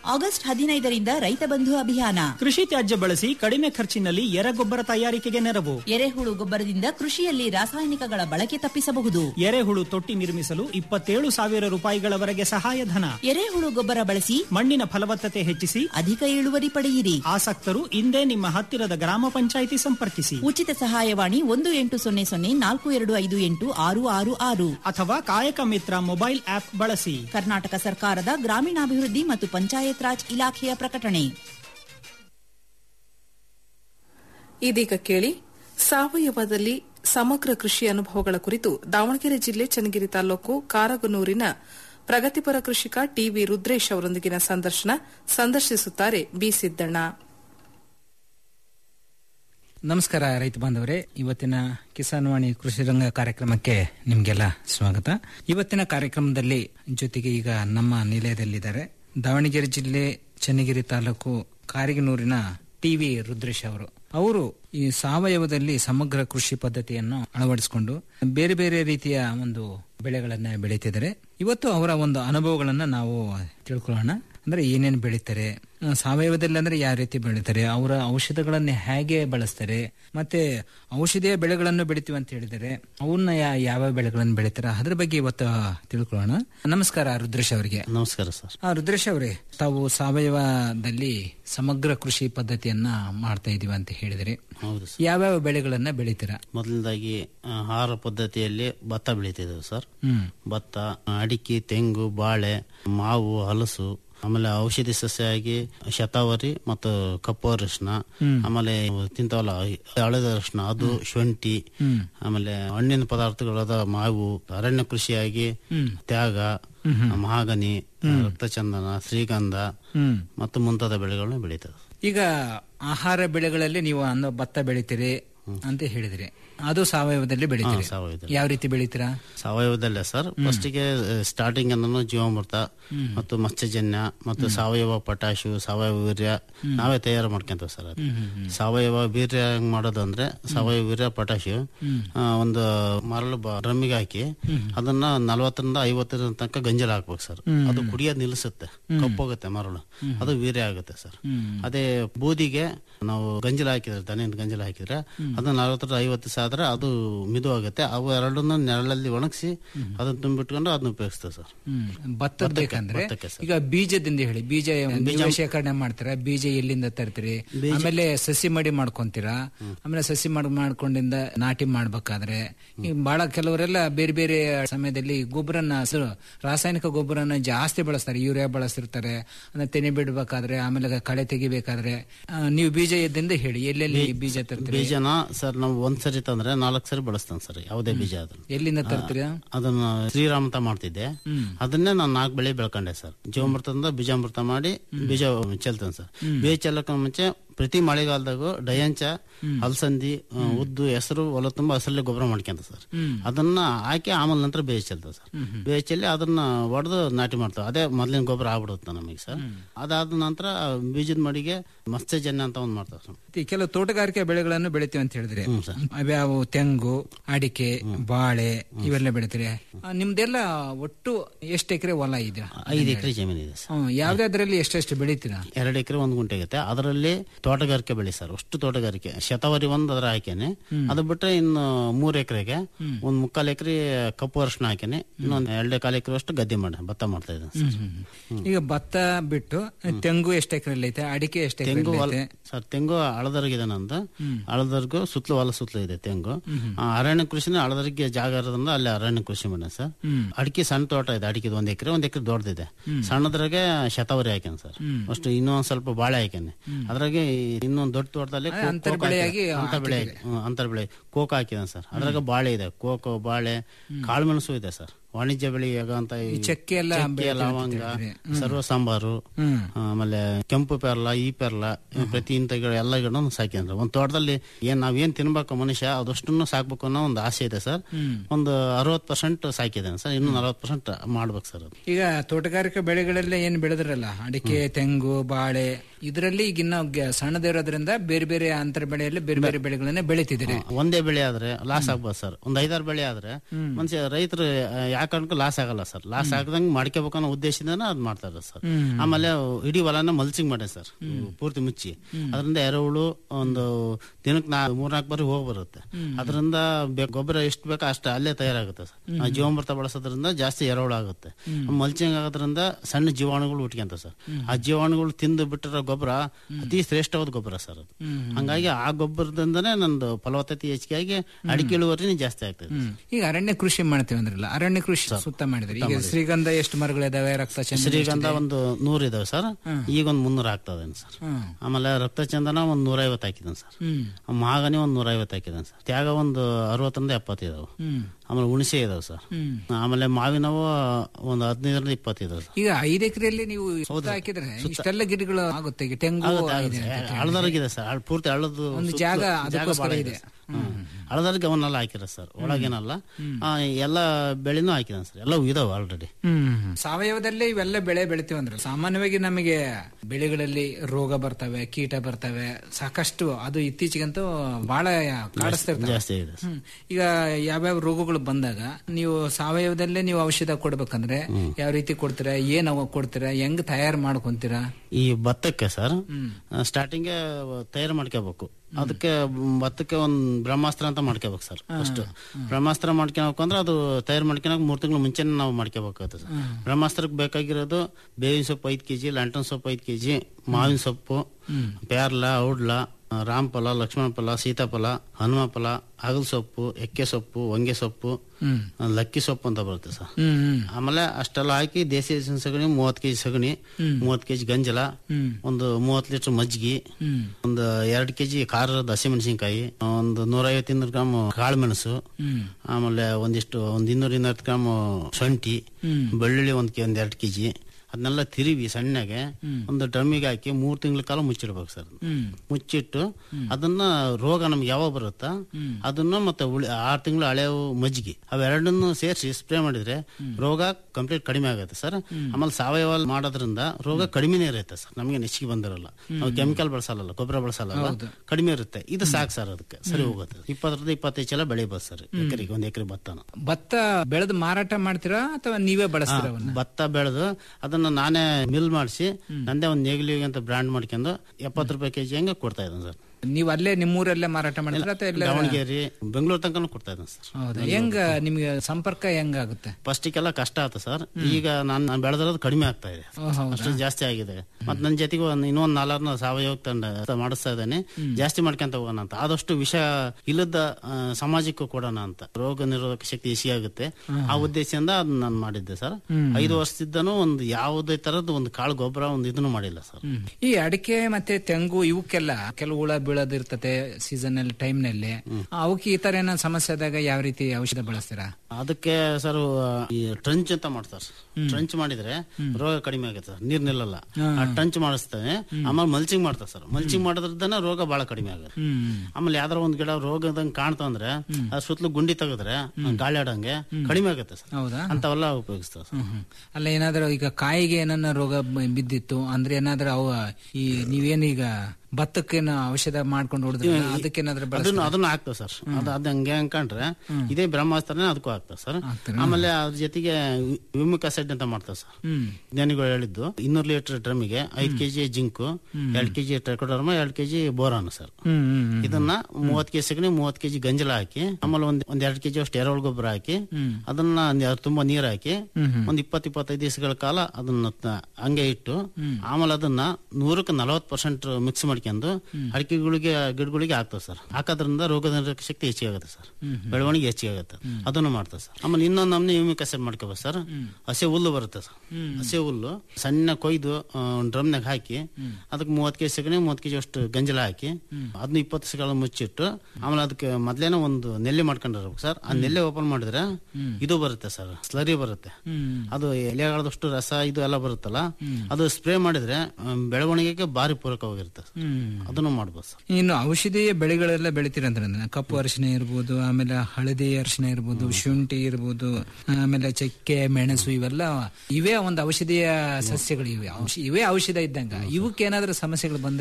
ಆಗಸ್ಟ್ ಹದಿನೈದರಿಂದ ರೈತ ಬಂಧು ಅಭಿಯಾನ ಕೃಷಿ ತ್ಯಾಜ್ಯ ಬಳಸಿ ಕಡಿಮೆ ಖರ್ಚಿನಲ್ಲಿ ಎರೆಗೊಬ್ಬರ ತಯಾರಿಕೆಗೆ ನೆರವು ಎರೆಹುಳು ಗೊಬ್ಬರದಿಂದ ಕೃಷಿಯಲ್ಲಿ ರಾಸಾಯನಿಕಗಳ ಬಳಕೆ ತಪ್ಪಿಸಬಹುದು ಎರೆಹುಳು ತೊಟ್ಟಿ ನಿರ್ಮಿಸಲು ಇಪ್ಪತ್ತೇಳು ಸಾವಿರ ರೂಪಾಯಿಗಳವರೆಗೆ ಸಹಾಯಧನ ಎರೆಹುಳು ಗೊಬ್ಬರ ಬಳಸಿ ಮಣ್ಣಿನ ಫಲವತ್ತತೆ ಹೆಚ್ಚಿಸಿ ಅಧಿಕ ಇಳುವರಿ ಪಡೆಯಿರಿ ಆಸಕ್ತರು ಇಂದೇ ನಿಮ್ಮ ಹತ್ತಿರದ ಗ್ರಾಮ ಪಂಚಾಯಿತಿ ಸಂಪರ್ಕಿಸಿ ಉಚಿತ ಸಹಾಯವಾಣಿ ಒಂದು ಎಂಟು ಸೊನ್ನೆ ಸೊನ್ನೆ ನಾಲ್ಕು ಎರಡು ಐದು ಎಂಟು ಆರು ಆರು ಆರು ಅಥವಾ ಕಾಯಕ ಮಿತ್ರ ಮೊಬೈಲ್ ಆಪ್ ಬಳಸಿ ಕರ್ನಾಟಕ ಸರ್ಕಾರದ ಗ್ರಾಮೀಣಾಭಿವೃದ್ಧಿ ಮತ್ತು ಪಂಚಾಯತ್ ರಾಜ್ ಇಲಾಖೆಯ ಪ್ರಕಟಣೆ ಇದೀಗ ಕೇಳಿ ಸಾವಯವದಲ್ಲಿ ಸಮಗ್ರ ಕೃಷಿ ಅನುಭವಗಳ ಕುರಿತು ದಾವಣಗೆರೆ ಜಿಲ್ಲೆ ಚನ್ನಗಿರಿ ತಾಲೂಕು ಕಾರಗನೂರಿನ ಪ್ರಗತಿಪರ ಕೃಷಿಕ ಟಿವಿ ರುದ್ರೇಶ್ ಅವರೊಂದಿಗಿನ ಸಂದರ್ಶನ ಸಂದರ್ಶಿಸುತ್ತಾರೆ ಬಿ ಸಿದ್ದಣ್ಣ ನಮಸ್ಕಾರ ರೈತ ಬಾಂಧವರೇ ಇವತ್ತಿನ ಕಿಸಾನ್ ವಾಣಿ ಕೃಷಿ ರಂಗ ಕಾರ್ಯಕ್ರಮಕ್ಕೆ ನಿಮಗೆಲ್ಲ ಸ್ವಾಗತ ಇವತ್ತಿನ ಕಾರ್ಯಕ್ರಮದಲ್ಲಿ ಜೊತೆಗೆ ಈಗ ನಮ್ಮ ನಿಲಯದಲ್ಲಿದ್ದಾರೆ ದಾವಣಗೆರೆ ಜಿಲ್ಲೆ ಚನ್ನಗಿರಿ ತಾಲೂಕು ಕಾರಿಗನೂರಿನ ಟಿವಿ ರುದ್ರೇಶ್ ಅವರು ಅವರು ಈ ಸಾವಯವದಲ್ಲಿ ಸಮಗ್ರ ಕೃಷಿ ಪದ್ಧತಿಯನ್ನು ಅಳವಡಿಸಿಕೊಂಡು ಬೇರೆ ಬೇರೆ ರೀತಿಯ ಒಂದು ಬೆಳೆಗಳನ್ನ ಬೆಳೀತಿದ್ದಾರೆ ಇವತ್ತು ಅವರ ಒಂದು ಅನುಭವಗಳನ್ನ ನಾವು ತಿಳ್ಕೊಳ್ಳೋಣ ಅಂದ್ರೆ ಏನೇನು ಬೆಳೀತಾರೆ ಆ, ಸಾವಯವದಲ್ಲಿ ಅಂದ್ರೆ ಯಾವ ರೀತಿ ಬೆಳೀತಾರೆ ಅವರ ಔಷಧಗಳನ್ನ ಹೇಗೆ ಬಳಸ್ತಾರೆ ಮತ್ತೆ ಔಷಧಿಯ ಬೆಳೆಗಳನ್ನು ಬೆಳಿತೀವಿ ಅಂತ ಹೇಳಿದರೆ ಅವನ್ನ ಯಾ- ಯಾವ ಬೆಳೆಗಳನ್ನು ಬೆಳೀತಾರೆ ಅದ್ರ ಬಗ್ಗೆ ಇವತ್ತು ತಿಳ್ಕೊಳ್ಳೋಣ ನಮಸ್ಕಾರ ರುದ್ರೇಶ್ ಅವರಿಗೆ ನಮಸ್ಕಾರ ಸರ್ ಆ, ರುದ್ರೇಶ್ ಅವರೇ ತಾವು ಸಾವಯವದಲ್ಲಿ ಸಮಗ್ರ ಕೃಷಿ ಪದ್ಧತಿಯನ್ನ ಮಾಡ್ತಾ ಇದೀವಿ ಅಂತ ಹೇಳಿದ್ರಿ ಹೌದು ಯಾವ್ಯಾವ ಬೆಳೆಗಳನ್ನ ಬೆಳಿತೀರಾ ಮೊದಲನೇದಾಗಿ ಆಹಾರ ಪದ್ಧತಿಯಲ್ಲಿ ಭತ್ತ ಬೆಳಿತಿದ್ದೇವೆ ಸರ್ ಹ್ಮ್ ಭತ್ತ ಅಡಿಕೆ ತೆಂಗು ಬಾಳೆ ಮಾವು ಹಲಸು ಆಮೇಲೆ ಔಷಧಿ ಸಸ್ಯಾಗಿ ಶತಾವರಿ ಮತ್ತು ಕಪ್ಪು ಅರಿಶಿನ ಹ್ಮ್. ಆಮೇಲೆ ತಿಂತಾವಲ್ಲ ಹಳದ ಅರಿಶಿನ ಅದು ಶುಂಠಿ ಹ್ಮ್. ಆಮೇಲೆ ಹಣ್ಣಿನ ಪದಾರ್ಥಗಳಾದ ಮಾವು ಅರಣ್ಯ ಕೃಷಿಯಾಗಿ ಹ್ಮ್. ತ್ಯಾಗ ಹ್ಮ್ ಹ್ಮ್. ಮಹಾಗನಿ ಹ್ಮ್. ರಕ್ತಚಂದನ ಶ್ರೀಗಂಧ ಹ್ಮ್. ಮತ್ತು ಮುಂತಾದ ಬೆಳೆಗಳನ್ನ ಬೆಳೀತದೆ ಈಗ ಆಹಾರ ಬೆಳೆಗಳಲ್ಲಿ ನೀವು ಅನ್ನ ಭತ್ತ ಬೆಳಿತೀರಿ ಅಂತ ಹೇಳಿದ್ರಿ ಅದು ಸಾವಯವದಲ್ಲಿ ಬೆಳಿತೀರಿ ಹಾ, ಸಾವಯವದಲ್ಲಿ. ಯಾವ ರೀತಿ ಬೆಳಿತೀರಾ ಸಾವಯವದಲ್ಲೇ ಸರ್ ಫಸ್ಟಿಗೆ ಸ್ಟಾರ್ಟಿಂಗ್ ಅನ್ನು ಜೀವಾಮೃತ ಮತ್ತು ಮತ್ಸ್ಯಜನ್ಯ ಮತ್ತು ಸಾವಯವ ಪೊಟ್ಯಾಶು ಸಾವಯವ ವೀರ್ಯ ನಾವೇ ತಯಾರು ಮಾಡ್ಕೊಂತೀವಿ ಸರ್ ಅದು ಹ್ಮ್, ಹ್ಮ್, ಹ್ಮ್. ಸಾವಯವ ವೀರ್ಯ ಹೆಂಗ್ ಮಾಡೋದಂದ್ರೆ ಸಾವಯವ ವೀರ್ಯ ಪೊಟ್ಯಾಶು ಹ್ಮ್. ಆ, ಒಂದು ಮರಳು ಬ- ಡ್ರಮ್ಮಿಗೆ ಹಾಕಿ ಅದನ್ನ ನಲವತ್ತರಿಂದ ಐವತ್ತರ ತನಕ ಗಂಜಲ ಹಾಕ್ಬೇಕು ಸರ್ ಹ್ಮ್. ಅದು ಕುಡಿಯೋದ್ ನಿಲ್ಲಿಸುತ್ತೆ ಹ್ಮ್. ಕಪ್ಪೋಗುತ್ತೆ ಮರಳು ಹ್ಮ್. ಅದು ವೀರ್ಯ ಆಗುತ್ತೆ ಸರ್ ಹ್ಮ್. ಅದೇ ಬೂದಿಗೆ ನಾವು ಗಂಜಲ ಹಾಕಿದ್ರೆ ದನಿನ ಗಂಜಲ ಹಾಕಿದ್ರೆ ಅದು ನಲವತ್ತರ ಐವತ್ತು ಸಾದ್ರೆ ಅದು ಮಿದು ಆಗುತ್ತೆ ಅವು ಎರಡನ್ನ ನೆರಳಲ್ಲಿ ಒಣಗಿಸಿ ಅದನ್ನ ತುಂಬಿಟ್ಕೊಂಡು ಅದನ್ನ ಉಪಯೋಗಿಸ್ತೇವೆ ಸರ್ ಹ್ಮ್. ಭತ್ತದ ಭತ್ತಕ್ಕೆ- ಬೇಕಂದ್ರೆ ಭತ್ತಕ್ಕೆ ಸರ್. ಈಗ ಬೀಜದಿಂದ ಹೇಳಿ ಬೀಜ ಬೀಜ- ನೀವೇ ಶೇಖರಣೆ ಮಾಡ್ತೀರಾ ಬೀಜ ಎಲ್ಲಿಂದ ತರ್ತೀರಿ ಬೀಜ- ಆಮೇಲೆ ಸಸಿ ಮಡಿ ಮಾಡ್ಕೊಂತೀರಾ ಆಮೇಲೆ ಸಸಿ ಮಾಡಿ ಮಾಡ್ಕೊಂಡಿಂದ ನಾಟಿ ಮಾಡ್ಬೇಕಾದ್ರೆ ಈ ಬಹಳ ಕೆಲವರೆಲ್ಲ ಬೇರೆ ಬೇರೆ ಸಮಯದಲ್ಲಿ ಗೊಬ್ಬರನ ಸ- ರಾಸಾಯನಿಕ ಗೊಬ್ಬರನ ಜಾಸ್ತಿ ಬಳಸ್ತಾರೆ ಯೂರಿಯಾ ಬಳಸ್ತಿರ್ತಾರೆ ಅಂದ್ರೆ ತೆನೆ ಬಿಡ್ಬೇಕಾದ್ರೆ ಆಮೇಲೆ ಕಳೆ ತೆಗಿಬೇಕಾದ್ರೆ ಆ, ನೀವು ಬೀಜ ಎದ್ದಿಂದ ಹೇಳಿ ಎಲ್ಲೆಲ್ಲಿ ಬೀಜ ತರ್ತೀರಿ ಬೀಜನ ಸರ್ ನಾವು ಒಂದ್ ಸರಿ ತಂದ್ರೆ ನಾಲ್ಕು ಸರಿ ಬಳಸ್ತಾನೆ ಸರ್ ಯಾವುದೇ ಬೀಜ ಅದನ್ನ ಎಲ್ಲಿಂದ ತರ್ತೀರಾ ಅದನ್ನ ಶ್ರೀರಾಮ್ ಅಂತ ಮಾಡ್ತಿದ್ದೆ ಹ್ಮ್. ಅದನ್ನೇ ನಾನು ನಾಲ್ಕು ಬೆಳೆ ಬೆಳ್ಕೊಂಡೆ ಸರ್ ಜೀವಾಮೃತದಿಂದ ಬೀಜಾಮೃತ ಮಾಡಿ ಬೀಜ ಚೆಲ್ತೇನೆ ಸರ್ ಬೀಜ ಚೆಲ್ಲಕ ಮುಂಚೆ ಪ್ರತಿ ಮಳೆಗಾಲದಾಗೂ ಡಯಂಚ ಅಲಸಂದಿ ಆ, ಉದ್ದು ಹೆಸರು ಹೊಲ ತುಂಬಾ ಹಸರಲ್ಲಿ ಗೊಬ್ಬರ ಮಾಡ್ಕೊಂತ ಸರ್ ಹ್ಮ್. ಅದನ್ನ ಹಾಕಿ ಆಮೇಲೆ ನಂತರ ಬೇಜ ಚೆಲ್ತೇವೆ ಸರ್ ಬೇಜ ಚೆಲ್ಲಿ ಅದನ್ನ ಒಡೆದು ನಾಟಿ ಮಾಡ್ತೇವೆ ಅದೇ ಮೊದ್ಲಿನ ಗೊಬ್ಬರ ಆಗ್ಬಿಡುತ್ತೆ ನಮಗೆ ಸರ್ ಅದಾದ ನಂತರ ಬೀಜದ ಮಡಿಗೆ ಮತ್ಸ್ಯಜನ್ಯ ಅಂತ ಒಂದು ಮಾಡ್ತೇವೆ ಸರ್ ಈ ಕೆಲವು ತೋಟಗಾರಿಕೆ ಬೆಳೆಗಳನ್ನು ಬೆಳಿತೀವಿ ಅಂತ ಹೇಳಿದ್ರೆ ಹ್ಮ್ ಸರ್. ಅವ್ಯಾವು ತೆಂಗು ಅಡಿಕೆ ಬಾಳೆ ಇವೆಲ್ಲ ಬೆಳಿತೀರಿ ಆ, ನಿಮ್ದೆಲ್ಲ ಒಟ್ಟು ಎಷ್ಟು ಎಕರೆ ಹೊಲ ಇದೆ ಐದು ಎಕರೆ ಜಮೀನು ಇದೆ ಸರ್ ಯಾವ್ದಾದ್ರಲ್ಲಿ ಎಷ್ಟೆಷ್ಟು ಬೆಳಿತೀರಾ ಎರಡು ಎಕರೆ ಒಂದು ಗುಂಟೆ ಆಗುತ್ತೆ ಅದರಲ್ಲಿ ತೋಟಗಾರಿಕೆ ಬೆಳೆ ಸರ್ ಅಷ್ಟು ತೋಟಗಾರಿಕೆ ಶತಾವರಿ ಒಂದು ಅದರ ಹಾಕೇನೆ ಅದು ಬಿಟ್ರೆ ಇನ್ನು ಮೂರ್ ಎಕರೆಗೆ ಒಂದ್ ಮುಕ್ಕಾಲ್ ಎಕರೆ ಕಪ್ಪು ಅರಿಶಿನ ಹಾಕೇನೆ ಇನ್ನೊಂದು ಎರಡೇ ಕಾಲು ಎಕರೆ ಅಷ್ಟು ಗದ್ದೆ ಮಾಡಿ ಭತ್ತ ಮಾಡ್ತಾ ಇದ್ದೇನೆ ಸರ್ ಈಗ ಭತ್ತ ಬಿಟ್ಟು ತೆಂಗು ಎಷ್ಟು ಎಕರೆ ಐತೆ ಅಡಿಕೆ ಎಷ್ಟು ತೆಂಗು ಎಕರೆ ಹೊಲ ಐತೆ ಸರ್ ತೆಂಗು ಹಳದರ್ಗಿದೆ ನಂದು ಹಳದರ್ಗು ಸುತ್ತಲೂ ಹೊಲ ಸುತ್ತಲೂ ಇದೆ ತೆಂಗು ಆ, ಅರಣ್ಯ ಕೃಷಿನ ಹಳದರ್ಗೆ ಜಾಗ ಇರೋದ್ರಿಂದ ಅಲ್ಲಿ ಅರಣ್ಯ ಕೃಷಿ ಮಾಡಿ ಸರ್ ಹ್ಮ್. ಅಡಿಕೆ ಸಣ್ಣ ತೋಟ ಇದೆ ಅಡಿಕೆದು ಒಂದ್ ಎಕರೆ ಒಂದ್ ಎಕರೆ ದೊಡ್ಡದಿದೆ ಹ್ಮ್. ಸಣ್ಣದ್ರಾಗೆ ಶತಾವರಿ ಹಾಕ್ಯಾನ ಸರ್ ಹ್ಮ್. ಅಷ್ಟು ಇನ್ನೊಂದ್ ಸ್ವಲ್ಪ ಬಾಳೆ ಹಾಕ್ಯಾನೆ ಅದ್ರಾಗೆ ಇನ್ನೊಂದ್ ದೊಡ್ಡ ತೋಟದಲ್ಲಿ ಅದೇ ಕೋ- ಅಂತರ್ ಕೋಕ್ ಬೆಳೆಯಾಗಿ ಹಾಕಿದೆ. ಅಂತರ್ ಬೆಳೆ ಹಾಕಿದ್ದೀರಿ. ಹ್ಮ್, ಅಂತರ್ ಬೆಳೆ ಕೋಕ್ ಹಾಕಿದಾನೆ ಸರ್ ಅದ್ರಾಗ ಬಾಳೆ ಇದೆ ಕೋಕೋ ಬಾಳೆ ಕಾಳುಮೆಣಸು ಇದೆ ಸರ್ ವಾಣಿಜ್ಯ ಬೆಳೆಯಾಗ ಅಂತ ಈ ಚಕ್ಕೆ ಎಲ್ಲ ಚಕ್ಕೆ, ಬೆಳಿತೀವಿ ಅಂತ ಲವಂಗ ಹೇಳಿದ್ರಿ. ಹ್ಮ್. ಸರ್ವ ಸಾಂಬಾರು ಹ್ಮ್. ಆಮೇಲೆ ಕೆಂಪು ಪೆರ್ಲ ಈ ಪೆರ್ಲ ಪ್ರತಿ ಇಂಥ ಗಿಡ ಎಲ್ಲ ಗಿಡನು ಸಾಕಿದ್ರೆ ಒಂದ್ ತೋಟದಲ್ಲಿ ಏನ್ ನಾವ್ ಏನ್ ತಿನ್ಬೇಕು ಮನುಷ್ಯ ಅದಷ್ಟನ್ನು ಸಾಕ್ಬೇಕು ಅನ್ನೋ ಒಂದು ಆಸೆ ಇದೆ ಸರ್ ಹ್ಮ್. ಒಂದು ಅರವತ್ ಪರ್ಸೆಂಟ್ ಸಾಕಿದ್ದೇನೆ ಸರ್ ಇನ್ನು ನಲವತ್ ಪರ್ಸೆಂಟ್ ಮಾಡ್ಬೇಕು ಸರ್ ಅದು ಈಗ ತೋಟಗಾರಿಕೆ ಬೆಳೆಗಳೆಲ್ಲ ಏನ್ ಬೆಳೆದ್ರಲ್ಲ ಅಡಿಕೆ ತೆಂಗು ಬಾಳೆ ಇದರಲ್ಲಿ ಈಗ ಇನ್ನ ಗ- ಸಣ್ಣದಿರೋದ್ರಿಂದ ಬೇರೆ ಬೇರೆ ಅಂತರ ಬೆಳೆಯಲ್ಲಿ ಬೇರೆ ಬೇರೆ ಬೆಳೆಗಳನ್ನ ಬೆಳಿತಿದ್ದೀರಿ ಒಂದೇ ಬೆಳೆ ಆದ್ರೆ ಲಾಸ್ ಆಗ್ಬೋದು ಸರ್ ಒಂದ್ ಐದಾರು ಬೆಳೆ ಆದ್ರೆ ಮನುಷ್ಯ ರೈತರು ಯಾವ ಕಾರಣಕ್ಕೂ ಲಾಸ್ ಆಗಲ್ಲ ಸರ್ ಲಾಸ್ ಆಗದಂಗೆ ಮಾಡ್ಕೋಬೇಕನ್ನೋ ಉದ್ದೇಶದಿಂದ ಅದ್ ಮಾಡ್ತಾರೆ ಸರ್ ಹ್ಮ್. ಆಮೇಲೆ ಇಡೀ ಹೊಲನ ಮಲ್ಚಿಂಗ್ ಮಾಡಿ ಸರ್ ಪೂರ್ತಿ ಮುಚ್ಚಿ ಅದರಿಂದ ಎರೆಹುಳು ಒಂದು ದಿನಕ್ಕೆ ನಾ ಮೂರ್ನಾಲ್ಕು ಬಾರಿ ಹೋಗಿ ಬರುತ್ತೆ ಅದರಿಂದ ಗೊಬ್ಬರ ಎಷ್ಟು ಬೇಕೋ ಅಷ್ಟು ಅಲ್ಲೇ ತಯಾರಾಗುತ್ತೆ ಸರ್ ಹ್ಮ್. ಆ ಜೀವಾಮೃತ ಬಳಸೋದ್ರಿಂದ ಜಾಸ್ತಿ ಎರೆಹುಳು ಆಗುತ್ತೆ ಮಲ್ಚಿಂಗ್ ಆಗೋದ್ರಿಂದ ಸಣ್ಣ ಜೀವಾಣುಗಳು ಉಟ್ಕೊಂತ ಸರ್ ಆ ಜೀವಾಣುಗಳು ತಿಂದು ಬಿಟ್ಟಿರೋ ಗೊಬ್ಬರ ಅತಿ ಶ್ರೇಷ್ಠವಾದ ಗೊಬ್ಬರ ಸರ್ ಅದು ಹಂಗಾಗಿ ಆ ಗೊಬ್ಬರದಿಂದನೇ ನಂದು ಫಲವತ್ತತೆ ಹೆಚ್ಚಿಗೆ ಆಗಿ ಅಡಿಕೆ ಇಳುವರಿನೇ ಜಾಸ್ತಿ ಆಗ್ತದೆ ಹ್ಮ್. ಈಗ ಅರಣ್ಯ ಕೃಷಿ ಮಾಡ್ತೀವಿ ಅಂದ್ರಲ್ಲ ಅರಣ್ಯ ಕೃಷಿ ಸುತ್ತ ಮಾಡಿದ್ರೆ ಈಗ ಮಾಡಿದ್ವಿ. ಶ್ರೀಗಂಧ ಎಷ್ಟು ಮರಗಳಿದಾವೆ ರಕ್ತ ಚಂದನ ಶ್ರೀಗಂಧ ಎಷ್ಟಿದೆ? ಒಂದು ನೂರ್ ಇದಾವೆ ಸರ್ ಈಗ ಒಂದು ಮುನ್ನೂರ ಆಗ್ತದೆ ಸರ್ ಹ್ಮ್. ಆಮೇಲೆ ರಕ್ತಚಂದನ ಒಂದು ನೂರ ಐವತ್ತು ಹಾಕಿದ್ದಾನೆ ಸರ್ ಹ್ಮ್. ಮಹಾಗನಿ ಒಂದು ನೂರ ಐವತ್ತು ಹಾಕಿದ್ದಾನೆ ಸರ್ ತ್ಯಾಗ ಒಂದು ಅರವತ್ತರಿಂದ ಎಪ್ಪತ್ತು ಇದಾವೆ ಹ್ಮ್. ಆಮೇಲೆ ಹುಣಸೆ ಇದಾವೆ ಸರ್ ಹ್ಮ್. ಆಮೇಲೆ ಮಾವಿನವು ಒಂದು ಹದಿನೈದರಿಂದ ಇಪ್ಪತ್ತು ಇದಾವೆ ಸರ್ ಈಗ ಐದು ಎಕರೆಯಲ್ಲಿ ನೀವು ಸುತ್ತ ಹಾಕಿದ್ರೆ ಇಷ್ಟೆಲ್ಲ ಗಿಡಗಳು ಆಗುತ್ತೆ ಈಗ ತೆಂಗು ಇದೆ ಅಂತ ಹೇಳಿ. ಹಳದರ್ಗಿದೆ ಸರ್ ಹಳ್- ಪೂರ್ತಿ ಹಳ್ಳದು ಒಂದು ಸುತ್ತಲೂ ಜಾಗ ಜಾಗ ಅದಕ್ಕೋಸ್ಕರ ಭಾಳ ಇದೆ. ಹಳದರ್ಗೆ ಅವನ್ನೆಲ್ಲ ಹಾಕಿರ ಸರ್ ಒಳಗೇನಲ್ಲ ಆ, ಎಲ್ಲ ಬೆಳೆನೂ ಹಾಕಿದಾನೆ ಸರ್ ಎಲ್ಲ ಇದಾವೆ ಆಲ್ರೆಡಿ ಹ್ಮ್ ಸಾವಯವದಲ್ಲೇ ಇವೆಲ್ಲ ಬೆಳೆ ಬೆಳಿತೀವಿ ಅಂದ್ರೆ ಸಾಮಾನ್ಯವಾಗಿ ನಮಗೆ ಬೆಳೆಗಳಲ್ಲಿ ರೋಗ ಬರ್ತವೆ ಕೀಟ ಬರ್ತವೆ ಸಾಕಷ್ಟು ಅದು ಇತ್ತೀಚೆಗಂತೂ ಬಹಳ ಕಾಡಿಸ್ತಾ ಇರ್ತವೆ. ಜಾಸ್ತಿ ಇದೆ ಹ್ಮ್. ಈಗ ಯಾವ್ಯಾವ ರೋಗಗಳು ಬಂದಾಗ ನೀವು ಸಾವಯವದಲ್ಲೇ ನೀವು ಔಷಧ ಕೊಡ್ಬೇಕಂದ್ರೆ ಯಾವ ರೀತಿ ಕೊಡ್ತೀರಾ ಏನ್ ಅವ ಕೊಡ್ತೀರಾ ಹೆಂಗ್ ತಯಾರು ಮಾಡ್ಕೊಂತೀರಾ ಈ ಭತ್ತಕ್ಕೆ ಸರ್ ಸ್ಟಾರ್ಟಿಂಗ್ ತಯಾರು ಮಾಡ್ಕೋಬೇಕು ಅದಕ್ಕೆ ಭತ್ತಕ್ಕೆ ಒಂದ್ ಬ್ರಹ್ಮಾಸ್ತ್ರ ಅಂತ ಮಾಡ್ಕೋಬೇಕು ಸರ್ ಫಸ್ಟ್ ಬ್ರಹ್ಮಾಸ್ತ್ರ ಮಾಡ್ಕೊಬೇಕು ಅಂದ್ರೆ ಅದು ತಯಾರು ಮಾಡ್ಕೊಳಕ್ ಮೂರ್ ತಿಂಗಳು ಮುಂಚೆನೆ ನಾವು ಮಾಡ್ಕೋಬೇಕಾಗುತ್ತೆ ಸರ್ ಬ್ರಹ್ಮಾಸ್ತ್ರಕ್ಕೆ ಬೇಕಾಗಿರೋದು ಬೇವಿನ ಸೊಪ್ಪು ಐದ್ ಕೆಜಿ ಲಂಟನ್ ಸೊಪ್ಪು ಐದ್ ಕೆಜಿ ಮಾವಿನ ಸೊಪ್ಪು ಪ್ಯಾರ್ಲ ಔಡ್ಲ ರಾಮಫಲ ಲಕ್ಷ್ಮಣ ಫಲ ಸೀತಾಫಲ ಹನುಮ ಫಲ ಹಾಗಲ್ ಸೊಪ್ಪು ಎಕ್ಕೆ ಸೊಪ್ಪು ಹೊಂಗೆ ಸೊಪ್ಪು ಹ್ಮ್. ಲಕ್ಕಿ ಸೊಪ್ಪು ಅಂತ ಬರುತ್ತೆ ಸರ್ ಹ್ಮ್ ಹ್ಮ್ ಆಮೇಲೆ ಅಷ್ಟೆಲ್ಲ ಹಾಕಿ ದೇಸಿ ಹಸಿನ ಸಗಣಿ ಮೂವತ್ ಕೆಜಿ ಸಗಣಿ ಹ್ಮ್. ಮೂವತ್ ಕೆಜಿ ಗಂಜಲ ಹ್ಮ್. ಒಂದು ಮೂವತ್ ಲೀಟರ್ ಮಜ್ಜಿಗೆ ಹ್ಮ್. ಒಂದು ಎರಡ್ ಕೆಜಿ ಖಾರದ ಹಸಿಮೆಣಸಿನ್ಕಾಯಿ ಒಂದು ನೂರೈವತ್ತು ಇನ್ನೂರು ಗ್ರಾಮ್ ಕಾಳುಮೆಣಸು ಹ್ಮ್. ಆಮೇಲೆ ಒಂದಿಷ್ಟು ಒಂದ್ ಇನ್ನೂರ ಇನ್ನೂತ್ತು ಗ್ರಾಮ್ ಶುಂಠಿ ಹ್ಮ್. ಬೆಳ್ಳುಳ್ಳಿ ಒಂದ್ ಕೆ- ಒಂದ್ ಎರಡ್ ಕೆಜಿ ಅದನ್ನೆಲ್ಲ ತಿರುವಿ ಸಣ್ಣಗೆ ಒಂದು ಡ್ರಮ್ಮಿಗೆ ಹಾಕಿ ಮೂರ್ ತಿಂಗಳ ಕಾಲ ಮುಚ್ಚಿಡ್ಬೇಕು ಸರ್ ಹ್ಮ್. ಮುಚ್ಚಿಟ್ಟು ಅದನ್ನ ರೋಗ ನಮ್ಗೆ ಯಾವಾಗ ಬರುತ್ತಾ ಅದನ್ನ ಮತ್ತೆ ಉಳಿ ಆರು ತಿಂಗಳು ಹಳೆವು ಮಜ್ಜಿಗೆ ಅವೆರಡನ್ನು ಸೇರಿಸಿ ಸ್ಪ್ರೇ ಮಾಡಿದ್ರೆ ರೋಗ ಕಂಪ್ಲೀಟ್ ಕಡಿಮೆ ಆಗುತ್ತೆ ಸರ್ ಆಮೇಲೆ ಸಾವಯವ ಮಾಡೋದ್ರಿಂದ ರೋಗ ಕಡಿಮೆನೇ ಇರುತ್ತೆ ಸರ್ ನಮಗೆ ನೆಚ್ಚಿಗೆ ಬಂದಿರಲ್ಲ ನಾವು ಕೆಮಿಕಲ್ ಬಳಸಲ್ಲ ಗೊಬ್ಬರ ಬಳಸಲ್ಲ ಹೌದು. ಕಡಿಮೆ ಇರುತ್ತೆ ಇದು ಸಾಕು ಸರ್ ಅದಕ್ಕೆ ಸರಿ ಹೋಗುತ್ತೆ ಇಪ್ಪತ್ತರಿಂದ ಇಪ್ಪತ್ತೈದು ಚಲ ಬೆಳಿಬೋದು ಸರ್ ಎಕರೆಗೆ ಒಂದ್ ಎಕರೆ ಭತ್ತನ ಭತ್ತ ಬೆಳೆದು ಮಾರಾಟ ಮಾಡ್ತೀರಾ ಅಥವಾ ನೀವೇ ಬಳಸ್ತೀರಾ ಅವನ್ನ ಭತ್ತ ಬೆಳೆದು ಅದನ್ನ ನಾನೇ ಮಿಲ್ ಮಾಡಿಸಿ ನಂದೇ ಒಂದು ನೇಗಿಲಿಗೆ ಅಂತ ಬ್ರ್ಯಾಂಡ್ ಮಾಡ್ಕೊಂಡು ಎಪ್ಪತ್ತು ರೂಪಾಯಿ ಕೆಜಿ ಹಂಗೆ ಕೊಡ್ತಾ ಇದ್ದೇನೆ ಸರ್ ನೀವು ಅಲ್ಲೇ ನಿಮ್ಮೂರಲ್ಲೇ ಮಾರಾಟ ಮಾಡ್ತೀರಾ ಅಥವಾ ಎಲ್ಲ ದಾವಣಗೆರೆ ಬೆಂಗಳೂರು ತನಕ ಕೊಡ್ತಾ ಇದ್ದೇನೆ ಸರ್ ಹೌದಾ ಹೆಂಗ ನಿಮ್ಗೆ ಸಂಪರ್ಕ ಹೆಂಗಾಗುತ್ತೆ ಫಸ್ಟಿಗೆಲ್ಲ ಕಷ್ಟ ಆಯ್ತು ಸರ್ ಈಗ ನಾನು ನಾನು ಬೆಳೆದಿರೋದು ಕಡಿಮೆ ಆಗ್ತಾ ಇದೆ ಓ, ಹೌದಾ? ಅಷ್ಟು ಜಾಸ್ತಿ ಆಗಿದೆ ಮತ್ತೆ ನನ್ನ ಜೊತೆಗೆ ಒಂದು ಇನ್ನೊಂದು ನಾಲ್ಕನ ಸಾವಯವ ತಂಡ ಮಾಡಿಸ್ತಾ ಇದ್ದೇನೆ ಜಾಸ್ತಿ ಮಾಡ್ಕೊಂತ ಹೋಗೋಣ ಅಂತ ಆದಷ್ಟು ವಿಷ ಇಲ್ಲದ ಆ, ಸಮಾಜಕ್ಕೂ ಕೊಡೋಣ ಅಂತ ರೋಗ ನಿರೋಧಕ ಶಕ್ತಿ ಹೆಚ್ಚಿಗೆ ಆಗುತ್ತೆ ಆ ಉದ್ದೇಶದಿಂದ ಅದನ್ನ ನಾನು ಮಾಡಿದ್ದೆ ಸರ್ ಹ್ಮ್. ಐದು ವರ್ಷದಿದ್ದನು ಒಂದು ಯಾವುದೇ ತರದ್ದು ಒಂದು ಕಾಳು ಗೊಬ್ಬರ ಒಂದು ಇದನ್ನು ಮಾಡಿಲ್ಲ ಸರ್ ಹ್ಮ್. ಈ ಅಡಿಕೆ ಮತ್ತೆ ತೆಂಗು ಇವಕ್ಕೆಲ್ಲ ಕೆಲವು ಹುಳ ಬೀಳೋದಿರ್ತತೆ ಸೀಸನ್ ಅಲ್ಲಿ ಟೈಮ್ ನಲ್ಲಿ ಅವಕ್ಕೆ ಈ ತರ ಏನೋ ಸಮಸ್ಯೆ ಆದಾಗ ಯಾವ ರೀತಿ ಔಷಧ ಬಳಸ್ತೀರಾ ಅದಕ್ಕೆ ಸರ್ ಈ ಟ್ರಂಚ್ ಅಂತ ಮಾಡ್ತಾರೆ ಟ್ರಂಚ್ ಮಾಡಿದ್ರೆ ರೋಗ ಕಡಿಮೆ ಆಗುತ್ತೆ ಸರ್ ನೀರ್ ನಿಲ್ಲಲ್ಲ ಆ ಟ್ರಂಚ್ ಮಾಡಿಸ್ತೇನೆ ಆಮೇಲೆ ಮಲ್ಚಿಂಗ್ ಮಾಡ್ತಾರೆ ಸರ್ ಮಲ್ಚಿಂಗ್ ಮಾಡೋದ್ರಿಂದ ರೋಗ ಬಹಳ ಕಡಿಮೆ ಆಗುತ್ತೆ ಆಮೇಲೆ ಯಾವ್ದಾರ ಒಂದ್ ಗಿಡ ರೋಗದಂಗ್ ಕಾಣ್ತಾ ಅಂದ್ರೆ ಅದ್ ಸುತ್ತಲೂ ಗುಂಡಿ ತೆಗೆದ್ರೆ ಗಾಳಿ ಆಡಂಗೆ ಕಡಿಮೆ ಆಗುತ್ತೆ ಸರ್ ಹೌದಾ ಅಂತವೆಲ್ಲ ಉಪಯೋಗಿಸ್ತಾರೆ ಸರ್ ಹ್ಮ್. ಅಲ್ಲ ಏನಾದ್ರೂ ಈಗ ಕಾಯಿಗೆ ಏನನ್ನ ರೋಗ ಬ- ಬಿದ್ದಿತ್ತು ಅಂದ್ರೆ ಏನಾದ್ರೂ ಅವ ಈ ನೀವೇನೀಗ ಭತ್ತಕ್ಕೇನು ಔಷಧ ಮಾಡ್ಕೊಂಡು ಹೊಡೆದ್ರೆ ಅದಕ್ಕೇನಾದ್ರೂ ಅದನ್ನ ಬಳಸ್ತೀರಾ? ಅದನ್ನ ಹಾಕ್ತೇವೆ ಸರ್ ಅದು ಅದ್ ಹಂಗೆ ಅನ್ಕೊಂಡ್ರೆ ಇದೇ ಬ್ರಹ್ಮಾಸ್ತ್ರನೇ ಅದಕ್ಕೂ ಹಾಕ್ತೇವೆ ಸರ್ ಆಮೇಲೆ ಅದ್ರ ಜೊತೆಗೆ ವಿಮಿಕ್ ಅಸೆಡ್ ಅಂತ ಮಾಡ್ತೇವೆ ಸರ್ ಹ್ಮ್ ಜ್ಞಾನಿಗಳು ಹೇಳಿದ್ದು ಇನ್ನೂರು ಲೀಟರ್ ಡ್ರಮ್ಮಿಗೆ ಐದ್ ಕೆಜಿ ಜಿಂಕು ಎರಡ್ ಕೆಜಿ ಟ್ರೈಕೋಡರ್ಮ ಎರಡ್ KG boron sir hmm hmm hmm. ಇದನ್ನ ಮೂವತ್ ಕೆಜಿ ಸಗಣಿ ಮೂವತ್ ಕೆಜಿ ಗಂಜಲ ಹಾಕಿ ಆಮೇಲೆ ಒಂದ್ ಒಂದ್ ಎರಡ್ ಕೆಜಿ ಅಷ್ಟು ಎರೆಹುಳು ಗೊಬ್ಬರ ಹಾಕಿ ಅದನ್ನ ಒಂದ್ ಎರಡ್ ತುಂಬಾ ನೀರ್ ಹಾಕಿ ಒಂದ್ ಇಪ್ಪತ್ ಇಪ್ಪತ್ತೈದು ದಿವಸಗಳ ಕಾಲ ಅದನ್ನ ತ- ಹಂಗೆ ಇಟ್ಟು ಆಮೇಲೆ ಅದನ್ನ ನೂರಕ್ಕೆ ನಲವತ್ ಪರ್ಸೆಂಟ್ ಮಿಕ್ಸ್ ಮಾಡ್ಕೊಂಡು ಅಡಿಕೆಗಳಿಗೆ ಗಿಡಗಳಿಗೆ ಹಾಕ್ತೇವೆ ಸರ್ ಹಾಕೋದ್ರಿಂದ ರೋಗ ನಿರೋಧಕ ಶಕ್ತಿ ಹೆಚ್ಚಿಗೆ ಆಗುತ್ತೆ ಸರ್ ಬೆಳವಣಿಗೆ ಹೆಚ್ಚಿಗೆ ಆಗುತ್ತೆ ಅದನ್ನು ಮಾಡ್ತೇವೆ ಸರ್ ಆಮೇಲೆ ಇನ್ನೊಂದು ನಮ್ನಿ ಯೂಮಿಕ್ ಅಸೆಡ್ ಮಾಡ್ಕೋಬೇಕು ಸರ್ ಹಸೆ ಹುಲ್ಲು ಬರುತ್ತೆ ಸರ್ ಹಸೆ ಹುಲ್ಲು ಸಣ್ಣ ಕೊಯ್ದು ಡ್ರಮ್ನಾಗ ಹಾಕಿ ಅದಕ್ಕೆ ಮೂವತ್ ಕೆಜಿ ಸಗಣಿ ಮೂವತ್ ಕೆಜಿ ಅಷ್ಟು ಗಂಜಲ ಹಾಕಿ ಅದನ್ನ ಇಪ್ಪತ್ತು ಸಲ ಮುಚ್ಚಿಟ್ಟು ಆಮೇಲೆ ಅದಕ್ಕೆ ಮೊದ್ಲೇನೆ ಒಂದು ನೆಲ್ಲಿ ಮಾಡ್ಕೊಂಡಿರ್ಬೇಕು ಸರ್ ಆ ನೆಲ್ಲೆ ಓಪನ್ ಮಾಡಿದ್ರೆ ಇದು ಬರುತ್ತೆ ಸರ್ ಸ್ಲರಿ ಬರುತ್ತೆ ಅದು ಎಲೆಗಳದಷ್ಟು ರಸ ಇದು ಎಲ್ಲ ಬರುತ್ತಲ್ಲ ಅದು ಸ್ಪ್ರೇ ಮಾಡಿದ್ರೆ ಆಮ್, ಬೆಳವಣಿಗೆಗೆ ಭಾರಿ ಪೂರಕವಾಗಿರುತ್ತೆ ಸರ್. ಅದನ್ನು ಮಾಡ್ಬೋದು ಸರ್ ಇನ್ನು ಔಷಧೀಯ ಬೆಳೆಗಳೆಲ್ಲ ಬೆಳಿತೀರಂದ್ರೆ ಕಪ್ಪು ಅರಿಶಿನ ಇರ್ಬೋದು ಆಮೇಲೆ ಹಳದಿ ಅರಿಶಿನ ಇರ್ಬೋದು ಶುಂಠಿ ಇರ್ಬೋದು ಆಮೇಲೆ ಚಕ್ಕೆ ಮೆಣಸು ಇವೆಲ್ಲ ಇವೇ ಒಂದು ಔಷಧೀಯ ಸಸ್ಯಗಳು ಇವೆ ಔಷ- ಇವೇ ಔಷಧ ಇದ್ದಂಗ ಇವಕ್ಕೆ ಏನಾದ್ರೂ ಸಮಸ್ಯೆಗಳು ಬಂದ್ರೆ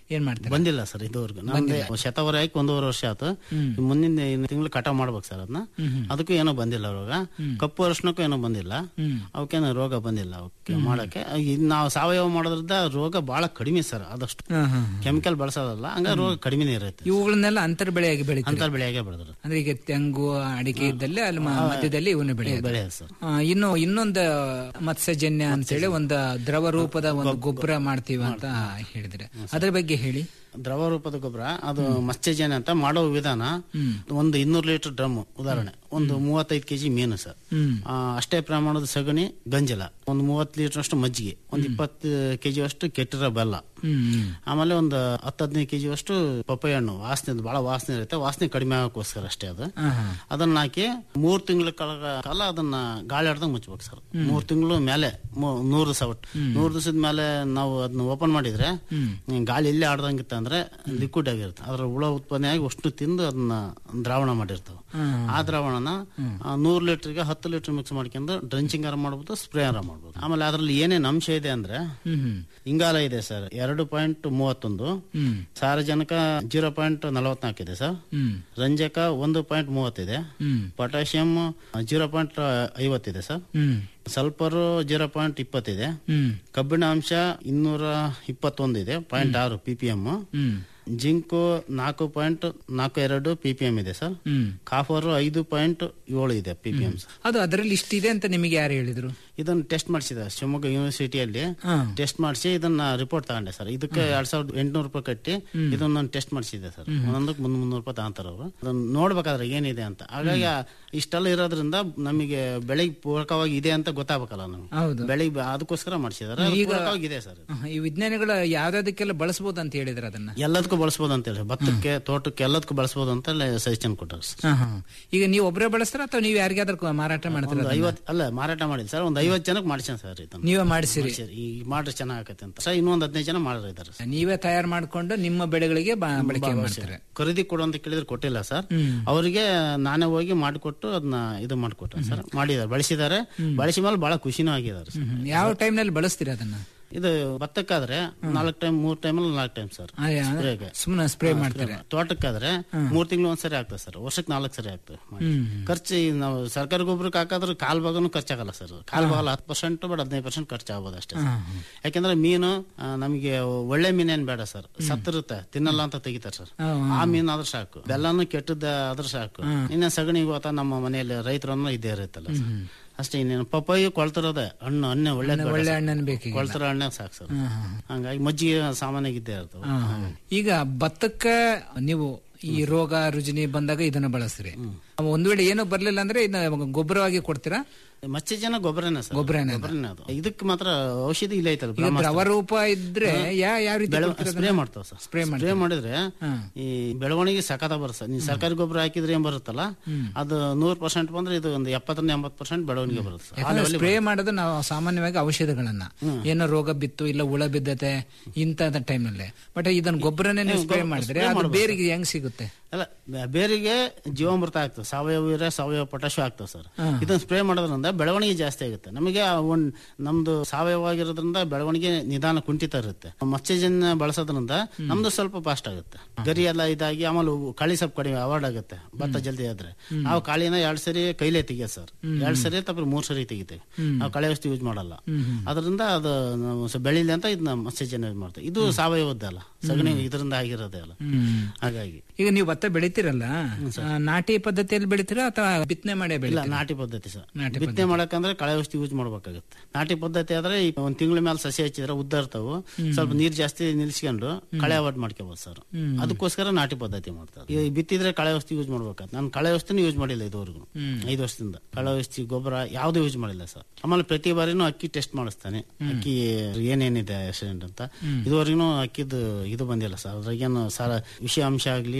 ಏನ್ ಮಾಡ್ತೀರಾ ಬಂದಿಲ್ಲ ಸರ್ ಇದುವರೆಗೂ ನಮ್ದೇ ಬಂದಿಲ್ಲ. ಶತವರೆ ಹಾಕಿ ಒಂದೂವರೆ ವರ್ಷ ಆಯ್ತು ಹ್ಮ್. ಮುಂದಿನ ತಿಂಗಳು ಕಟಾವ್ ಮಾಡ್ಬೇಕು ಸರ್ ಅದನ್ನ ಹ್ಮ್ ಹ್ಮ್. ಅದಕ್ಕೂ ಏನೋ ಬಂದಿಲ್ಲ ರೋಗ ಕಪ್ಪು ಅರ್ಶನಕ್ಕೂ ಏನೋ ಬಂದಿಲ್ಲ ಹ್ಮ್. ಅವಕ್ಕೇನೋ ರೋಗ ಬಂದಿಲ್ಲ ಅವಕ್ಕೆ ಮಾಡಕ್ಕೆ ಇದ್ ನಾವು ಸಾವಯವ ಮಾಡೋದ್ರಿಂದ ರೋಗ ಬಹಳ ಕಡಿಮೆ ಸರ್ ಆದಷ್ಟು ಹಾ, ಹಾ. ಕೆಮಿಕಲ್ ಬಳಸೋದಲ್ಲ ಹಂಗ ರೋಗ ಕಡಿಮೆನೇ ಇರುತ್ತೆ ಇವುಗಳನ್ನೆಲ್ಲ ಅಂತರ ಬೆಳೆಯಾಗಿ ಬೆಳಿತಾರೆ ಅಂತರ್ ಬೆಳೆಯಾಗೆ ಬೆಳೆದ್ರು ಅಂದ್ರೆ ಈಗ ತೆಂಗು ಅಡಿಕೆ ಇದ್ದಲ್ಲಿ ಅಲ್ಲಿ ಮ- ಮಧ್ಯದಲ್ಲಿ ಇವನ್ನ ಬೆಳೆಯೋದು ಬೆಳೆಯೋದು ಸರ್ ಆ, ಇನ್ನು ಇನ್ನೊಂದು ಮತ್ಸ್ಯಜನ್ಯ ಅಂತೇಳಿ ಒಂದು ದ್ರವ ರೂಪದ ಒಂದು ಗೊಬ್ಬರ ಮಾಡ್ತೀವಿ ಅಂತ ಹೇಳಿದ್ರೆ ಅದ್ರ ಬಗ್ಗೆ ಹೇಳಿ ದ್ರವ ರೂಪದ ಗೊಬ್ಬರ ಅದು ಮತ್ಸ್ಯಜನ್ಯ ಅಂತ ಮಾಡೋ ವಿಧಾನ ಹ್ಮ್. ಒಂದು ಇನ್ನೂರು ಲೀಟರ್ ಡ್ರಮ್ ಉದಾಹರಣೆ ಒಂದು ಮೂವತ್ತೈದು ಕೆಜಿ ಮೀನು ಸರ್ ಹ್ಮ್. ಆ, ಅಷ್ಟೇ ಪ್ರಮಾಣದ ಸಗಣಿ ಗಂಜಲ ಒಂದು ಮೂವತ್ತು ಲೀಟರ್ ಅಷ್ಟು ಮಜ್ಜಿಗೆ ಒಂದು ಇಪ್ಪತ್ತು ಕೆಜಿ ಅಷ್ಟು ಕೆಟ್ಟಿರೋ ಬೆಲ್ಲ ಹ್ಮ್ ಆಮೇಲೆ ಒಂದು ಹತ್ತು ಹದಿನೈದು ಕೆಜಿ ಅಷ್ಟು ಪಪ್ಪಾಯ ಹಣ್ಣು ವಾಸನೆ ಬಹಳ ವಾಸನೆ ಇರುತ್ತೆ ವಾಸನೆ ಕಡಿಮೆ ಆಗೋಕ್ಕೋಸ್ಕರ ಅಷ್ಟೇ ಅದು ಹಾ, ಹಾ. ಅದನ್ನ ಹಾಕಿ ಮೂರ್ ತಿಂಗಳ ಕಾಲ ಅದನ್ನ ಗಾಳಿ ಆಡ್ದಂಗ್ ಮುಚ್ಬೇಕು ಸರ್ ಮೂರ್ ತಿಂಗಳು ಮೇಲೆ ಮೂ- ನೂರು ದಿವಸ ಒಟ್ಟು ನೂರು ದಿವಸದ ಮೇಲೆ ನಾವು ಅದನ್ನ ಓಪನ್ ಮಾಡಿದ್ರೆ ಹ್ಮ್, ಗಾಳಿ ಎಲ್ಲಿ ಆಡ್ದಂಗಿತ್ತ ಅಂದ್ರೆ ಲಿಕ್ವಿಡ್ ಆಗಿರುತ್ತೆ ಅದ್ರ ಹುಳ ಉತ್ಪನ್ನ ಆಗಿ ಅಷ್ಟು ತಿಂದು ಅದನ್ನ ದ್ರಾವಣ ಮಾಡಿರ್ತಾವ ಆ ದ್ರಾವಣನ ಆ, ನೂರು ಲೀಟರ್ಗೆ ಹತ್ತು ಲೀಟರ್ ಮಿಕ್ಸ್ ಮಾಡ್ಕೊಂಡು ಡ್ರಂಚಿಂಗ್ ಆರ ಮಾಡ್ಬೋದು ಸ್ಪ್ರೇ ಆರ ಮಾಡ್ಬೋದು ಆಮೇಲೆ ಅದ್ರಲ್ಲಿ ಏನೇನ್ ಅಂಶ ಇದೆ ಅಂದ್ರೆ ಹ್ಮ್ ಹ್ಮ್ ಇಂಗಾಲ ಇದೆ ಸರ್ ಎರಡು ಪಾಯಿಂಟ್ ಮೂವತ್ತೊಂದು ಹ್ಮ್ ಸಾರಜನಕ ಜೀರೋ ಪಾಯಿಂಟ್ ನಲವತ್ನಾಲ್ಕು ಇದೆ ಸರ್ ಹ್ಮ್ ರಂಜಕ ಒಂದು ಪಾಯಿಂಟ್ ಮೂವತ್ತಿದೆ ಹ್ಮ್ ಪೊಟ್ಯಾಷಿಯಂ ಜೀರೋ ಪಾಯಿಂಟ್ ಐವತ್ತಿದೆ sir hmm sulphur zero point ಇಪ್ಪತ್ತಿದೆ ಹ್ಮ್ ಕಬ್ಬಿಣ ಅಂಶ ಇನ್ನೂರ ಇಪ್ಪತ್ತೊಂದು ಇದೆ ಪಾಯಿಂಟ್ ಆರು P P M hmm zinc ನಾಲ್ಕು ಪಾಯಿಂಟ್ ನಾಲ್ಕು ಎರಡು ಪಿ ಪಿ ಎಂ ಇದೆ ಸರ್ ಹ್ಮ್ ಕಾಫರ್ ಐದು ಪಾಯಿಂಟ್ ಏಳು ಇದೆ ಪಿ ಪಿ ಎಂ ಅದು ಅದರಲ್ಲಿ ಇಷ್ಟಿದೆ ಅಂತ ನಿಮಗೆ ಯಾರು ಹೇಳಿದ್ರು ಇದನ್ನ ಟೆಸ್ಟ್ ಮಾಡಿಸಿದ ಶಿವಮೊಗ್ಗ ಯೂನಿವರ್ಸಿಟಿಯಲ್ಲಿ ಹಾ. ಟೆಸ್ಟ್ ಮಾಡಿಸಿ ಇದನ್ನ ರಿಪೋರ್ಟ್ ತಗೊಂಡೆ ಸರ್ ಇದಕ್ಕೆ ಎರಡ್ ಸಾವಿರದ ಎಂಟುನೂರು ರೂಪಾಯಿ ಕಟ್ಟಿ ಇದನ್ನ ಟೆಸ್ಟ್ ಮಾಡಿಸಿದೆ ಸರ್ ಒಂದೊಂದಕ್ಕೆ ಮುಂದ್ ಮುನ್ನೂರು ರೂಪಾಯಿ ತಗೊಂತಾರ ಅವರು ಅದನ್ನ ನೋಡ್ಬೇಕಾದ್ರೆ ಏನಿದೆ ಅಂತ ಹಾಗಾಗಿ ಇಷ್ಟೆಲ್ಲ ಇರೋದ್ರಿಂದ ನಮಗೆ ಬೆಳೆಗೆ ಪೂರಕವಾಗಿ ಇದೆ ಅಂತ ಗೊತ್ತಾಗಬೇಕಲ್ಲ ನಮ್ಗೆ ಹೌದು ಬೆಳೆಗೆ ಬ- ಅದಕ್ಕೋಸ್ಕರ ಮಾಡಿಸಿದಾರೆ ಈಗ ಪೂರಕವಾಗಿದೆ ಸರ್ ಆಹಾ, ಈ ವಿಜ್ಞಾನಿಗಳ ಯಾವ್ದಾದಕ್ಕೆಲ್ಲ ಬಳಸಬಹುದು ಅಂತ ಹೇಳಿದ್ರೆ ಅದನ್ನ ಎಲ್ಲದಕ್ಕೂ ಬಳಸ್ಬೋದು ಅಂತ ಹೇಳಿ ಭತ್ತಕ್ಕೆ ತೋಟಕ್ಕೆ ಎಲ್ಲದಕ್ಕೂ ಬಳಸ್ಬೋದು ಅಂತ ಸಜೆಷನ್ ಕೊಟ್ಟಾರೆ ಸರ್ ಆಹಾ. ಈಗ ನೀವು ಒಬ್ಬರೇ ಬಳಸ್ತಾರ ಅಥವಾ ನೀವು ಯಾರಿಗಾದ್ರೂ ಮಾರಾಟ ಮಾಡ್ತೀರಾ ಒಂದು ಅದನ್ನ? ಐವತ್ ಅಲ್ಲ ಮಾರಾಟ ಮಾಡಿಲ್ಲ ಸರ್ ಒಂದು ಐವತ್ತು ಜನಕ್ಕೆ ಮಾಡಿಸ್ಯಾನ ಸರ್ ಇದನ್ನ ನೀವೇ ಮಾಡಿಸಿರಿ ಮಾಡಿಸ್ಯಾರ. ಈ ಮಾಡ್ರೆ ಚೆನ್ನಾಗತ್ತೆ ಅಂತ ಸರ್ ಇನ್ನೊಂದು ಹದಿನೈದು ಜನ ಮಾಡಿದ್ರೆ ಇದ್ದಾರೆ ಸರ್. ನೀವೇ ತಯಾರು ಮಾಡ್ಕೊಂಡು ನಿಮ್ಮ ಬೆಳೆಗಳಿಗೆ ಬ- ಬಳಕೆ ಬಾ- ಮಾಡ್ತಾರೆ ಖರೀದಿ ಕೊಡು ಅಂತ ಕೇಳಿದ್ರೆ ಕೊಟ್ಟಿಲ್ಲ ಸರ್ ಹ್ಮ್. ಅವರಿಗೆ ನಾನೇ ಹೋಗಿ ಮಾಡಿಕೊಟ್ಟು ಅದನ್ನ ಇದು ಮಾಡಿಕೊಟ್ಟೆ ಸರ್ ಮಾಡಿದ್ದಾರೆ ಬಳಸಿದ್ದಾರೆ ಬಳಸಿ ಮೇಲೆ ಬಹಳ ಖುಷಿನೂ ಆಗಿದ್ದಾರೆ ಸರ್. ಹ್ಮ್. ಯಾವ ಟೈಮ್ ನಲ್ಲಿ ಬಳಸ್ತೀರಾ ಅದನ್ನ ಇದು ಭತ್ತಕ್ಕಾದ್ರೆ ನಾಲ್ಕು ಟೈಮ್ ಮೂರ್ ಟೈಮ್ ನಾಲ್ಕು ಟೈಮ್ ಸರ್ ಅಯ್ಯ, ಸ್ಪ್ರೇಗೆ ಸುಮ್ನೆ ಸ್ಪ್ರೇ ಮಾಡ್ತಾರೆ ತೋಟಕ್ಕಾದ್ರೆ ಮೂರ್ ತಿಂಗಳು ಒಂದ್ಸರಿ ಆಗ್ತದೆ ಸರ್ ವರ್ಷಕ್ಕೆ ನಾಲ್ಕು ಸರಿ ಆಗ್ತದೆ ಮಾಡಿ. ಹ್ಮ್. ಖರ್ಚು ಈ ನಾವು ಸರ್ಕಾರಿ ಗೊಬ್ಬರಕ್ಕೆ ಹಾಕಾದ್ರೆ ಕಾಲ್ ಭಾಗನು ಖರ್ಚಾಗಲ್ಲ ಸರ್ ಕಾಲ್ ಭಾಗ ಹತ್ತು ಪರ್ಸೆಂಟ್ ಬಟ್ ಹದಿನೈದು ಪರ್ಸೆಂಟ್ ಖರ್ಚಾಗ್ಬೋದು ಅಷ್ಟೇ ಸರ್. ಯಾಕಂದ್ರೆ ಮೀನು ಆ, ನಮಗೆ ಒಳ್ಳೆ ಮೀನೇನ್ ಬೇಡ ಸರ್ ಸತ್ತಿರುತ್ತೆ ತಿನ್ನಲ್ಲ ಅಂತ ತೆಗಿತಾರೆ ಸರ್ ಆ ಮೀನು ಆದ್ರೆ ಸಾಕು ಬೆಲ್ಲನು ಕೆಟ್ಟದ ಆದ್ರೆ ಸಾಕು ಇನ್ನ ಸಗಣಿ ಹೋತ ನಮ್ಮ ಮನೆಯಲ್ಲಿ ರೈತರನ್ನ ಇದ್ದೇ ಇರುತ್ತಲ್ಲ ಸರ್ ಅಷ್ಟೇ ಇನ್ನೇನು ಪಪ್ಪಾಯಿ ಕೊಳ್ತಿರೋದೆ ಹಣ್ಣು ಹಣ್ಣು ಒಳ್ಳೆ ಒಳ್ಳೆ ಹಣ್ಣನ್ನು ಬೇಕೀಗ. ಕೊಳ್ತಿರೋ ಹಣ್ಣೆ ಸಾಕು ಸರ್ ಹ್ಮ್, ಹ್ಮ್. ಹಂಗಾಗಿ ಮಜ್ಜಿಗೆ ಸಾಮಾನ್ಯಾಗಿ ಇದ್ದೇ ಇರ್ತವೆ ಆಹಾ. ಈಗ ಭತ್ತಕ್ಕ ನೀವು ಈ ರೋಗ ರುಜಿನಿ ಬಂದಾಗ ಇದನ್ನ ಬಳಸ್ರಿ ಒಂದ್ ವೇಳೆ ಏನೋ ಬರ್ಲಿಲ್ಲ ಅಂದ್ರೆ ಇದನ್ನ ಗೊಬ್ಬರವಾಗಿ ಕೊಡ್ತೀರಾ ಮತ್ಸ್ಯಜನ ಗೊಬ್ಬರನೇ ಸರ್ ಗೊಬ್ಬರನೇ ಅದು. ಗೊಬ್ಬರನೇ ಅದು ಇದಕ್ಕೆ ಮಾತ್ರ ಔಷಧಿ ಇಲ್ಲ ಐತಲ್ಲ ಈಗ ದ್ರವ ರೂಪ ಇದ್ರೆ ಯಾ- ಯಾವ ರೀತಿ ಕೊಡ್ತೀರಾ ಸ್ಪ್ರೇ ಅದನ್ನ? ಮಾಡ್ತಾವ ಸರ್ ಸ್ಪ್ರೇ ಸ್ಪ್ರೇ ಮಾಡಿದ್ರೆ ಈ ಬೆಳವಣಿಗೆ ಸಖತ ಬರುತ್ತೆ ಸರ್ ನೀವು ಸರ್ಕಾರಿ ಗೊಬ್ಬರ ಹಾಕಿದ್ರೆ ಏನ್ ಬರುತ್ತಲ್ಲ ಅದು ನೂರ್ ಪರ್ಸೆಂಟ್ ಬಂದ್ರೆ ಇದು ಒಂದು ಎಪ್ಪತ್ತರಿಂದ ಎಂಬತ್ತು ಪರ್ಸೆಂಟ್ ಬೆಳವಣಿಗೆ ಬರುತ್ತೆ ಸರ್. ಆ ಯಾಕಂದ್ರೆ level ಸ್ಪ್ರೇ ಮಾಡೋದು ನಾವು ಸಾಮಾನ್ಯವಾಗಿ ಔಷಧಗಳನ್ನ ಏನೋ ರೋಗ ಬಿತ್ತು ಇಲ್ಲ ಹುಳ ಬಿದ್ದತೆ ಇಂತ ಟೈಮ್ ನಲ್ಲಿ ಬಟ್ ಇದನ್ನ ಗೊಬ್ಬರನೇ ನೀವು ಸ್ಪ್ರೇ ಮಾಡಿದ್ರೆ spray ಅದು ಮಾಡ್ಬೋದು ಬೇರಿಗೆ ಹೆಂಗ್ ಸಿಗುತ್ತೆ ಅಲ್ಲ ಬೆ- ಬೇರಿಗೆ ಜೀವಾಮೃತ ಆಗ್ತದೆ ಸಾವಯವ ಇದ್ರೆ ಸಾವಯವ ಪೊಟ್ಯಾಶು ಆಗ್ತದೆ ಸರ್ ಹಾ. ಇದನ್ನ ಸ್ಪ್ರೇ ಮಾಡೋದ್ರಿಂದ ಬೆಳವಣಿಗೆ ಜಾಸ್ತಿ ಆಗುತ್ತೆ ನಮಗೆ ಆ ಒಂದ್ ನಮ್ದು ಸಾವಯವ ಆಗಿರೋದ್ರಿಂದ ಬೆಳವಣಿಗೆ ನಿಧಾನ ಕುಂಠಿತ ಇರುತ್ತೆ ಮತ್ಸ್ಯಜನ್ಯ ಬಳಸೋದ್ರಿಂದ ನಮ್ದು ಸ್ವಲ್ಪ ಫಾಸ್ಟ್ ಆಗುತ್ತೆ ಗರಿ ಎಲ್ಲ ಇದಾಗಿ ಆಮೇಲೆ ಹೂವು- ಕಾಳಿ ಸ್ವಲ್ಪ ಕಡಿಮೆ ಅವಾರ್ಡ್ ಆಗುತ್ತೆ ಭತ್ತ ಜಲ್ದಿ ಆದ್ರೆ ನಾವು ಕಾಳಿನ ಎರಡ್ ಸರಿ ಕೈಲೇ ತೆಗಿಯ ಸರ್ ಎರಡ್ ಸರಿ ಅಥವಾ ಮೂರ್ ಸರಿ ತೆಗಿತೇವೆ ನಾವು ಕಳೆ ಔಷಧಿ ಯೂಸ್ ಮಾಡಲ್ಲ ಅದರಿಂದ ಅದು ನಾವು ಸ- ಬೆಳಿಲಿ ಅಂತ ಇದನ್ನ ಮತ್ಸ್ಯಜನ್ಯ ಯೂಸ್ ಮಾಡ್ತೇವೆ ಇದು ಸಾವಯವದ್ದಲ್ಲ ಸಗಣಿ ಇದರಿಂದ ಆಗಿರೋದೇ ಅಲ್ಲ ಹಾಗಾಗಿ ಈಗ ನೀವು ಭತ್ತ ಬೆಳಿತೀರಲ್ಲ ಆ, ನಾಟಿ ಪದ್ಧತಿಯಲ್ಲಿ ಬೆಳಿತೀರಾ ಅಥವಾ ಬಿತ್ತನೆ ಮಾಡೇ ಇಲ್ಲ ಬೆಳಿತೀರಾ ನಾಟಿ ಪದ್ಧತಿ ಸರ್ ನಾಟಿ ಬಿತ್ತನೆ ಮಾಡಕಂದ್ರೆ ಕಳೆ ಔಷಧಿ ಯೂಸ್ ಮಾಡ್ಬೇಕಾಗುತ್ತೆ ನಾಟಿ ಪದ್ಧತಿ ಆದ್ರೆ ಈ ಒಂದ್ ತಿಂಗಳ ಮೇಲೆ ಸಸಿ ಹಚ್ಚಿದ್ರೆ ಉದ್ದ ಇರ್ತಾವು ಸ್ವಲ್ಪ ನೀರ್ ಜಾಸ್ತಿ ನಿಲ್ಸ್ಕೊಂಡು ಕಳೆ ಅವಾಯ್ಡ್ ಮಾಡ್ಕೋಬಹುದು ಸರ್ ಹ್ಮ್. ಅದಕ್ಕೋಸ್ಕರ ನಾಟಿ ಪದ್ಧತಿ ಮಾಡ್ತಾರೆ ಈ ಬಿತ್ತಿದ್ರೆ ಕಳೆ ಔಷಧಿ ಯೂಸ್ ಮಾಡ್ಬೇಕಾದ್ರೆ ನಾನು ಕಳೆ ಔಷಧಿನ ಯೂಸ್ ಮಾಡಿಲ್ಲ ಇದುವರೆಗೂ ಹ್ಮ್. ಐದು ವರ್ಷದಿಂದ ಕಳೆ ಔಷಧಿ ಗೊಬ್ಬರ ಯಾವ್ದು ಯೂಸ್ ಮಾಡಿಲ್ಲ ಸರ್ ಆಮೇಲೆ ಪ್ರತಿ ಬಾರಿನೂ ಅಕ್ಕಿ ಟೆಸ್ಟ್ ಮಾಡಿಸ್ತಾನೆ ಅಕ್ಕಿ ಏನೇನಿದೆ ಆಕ್ಸಿಡೆಂಟ್ ಅಂತ ಇದುವರೆಗೂ ಅಕ್ಕಿದು ಇದು ಬಂದಿಲ್ಲ ಸರ್ ಅದ್ರಾಗೇನು ಸಾರ ವಿಷ ಅಂಶ ಆಗ್ಲಿ ಅಥವಾ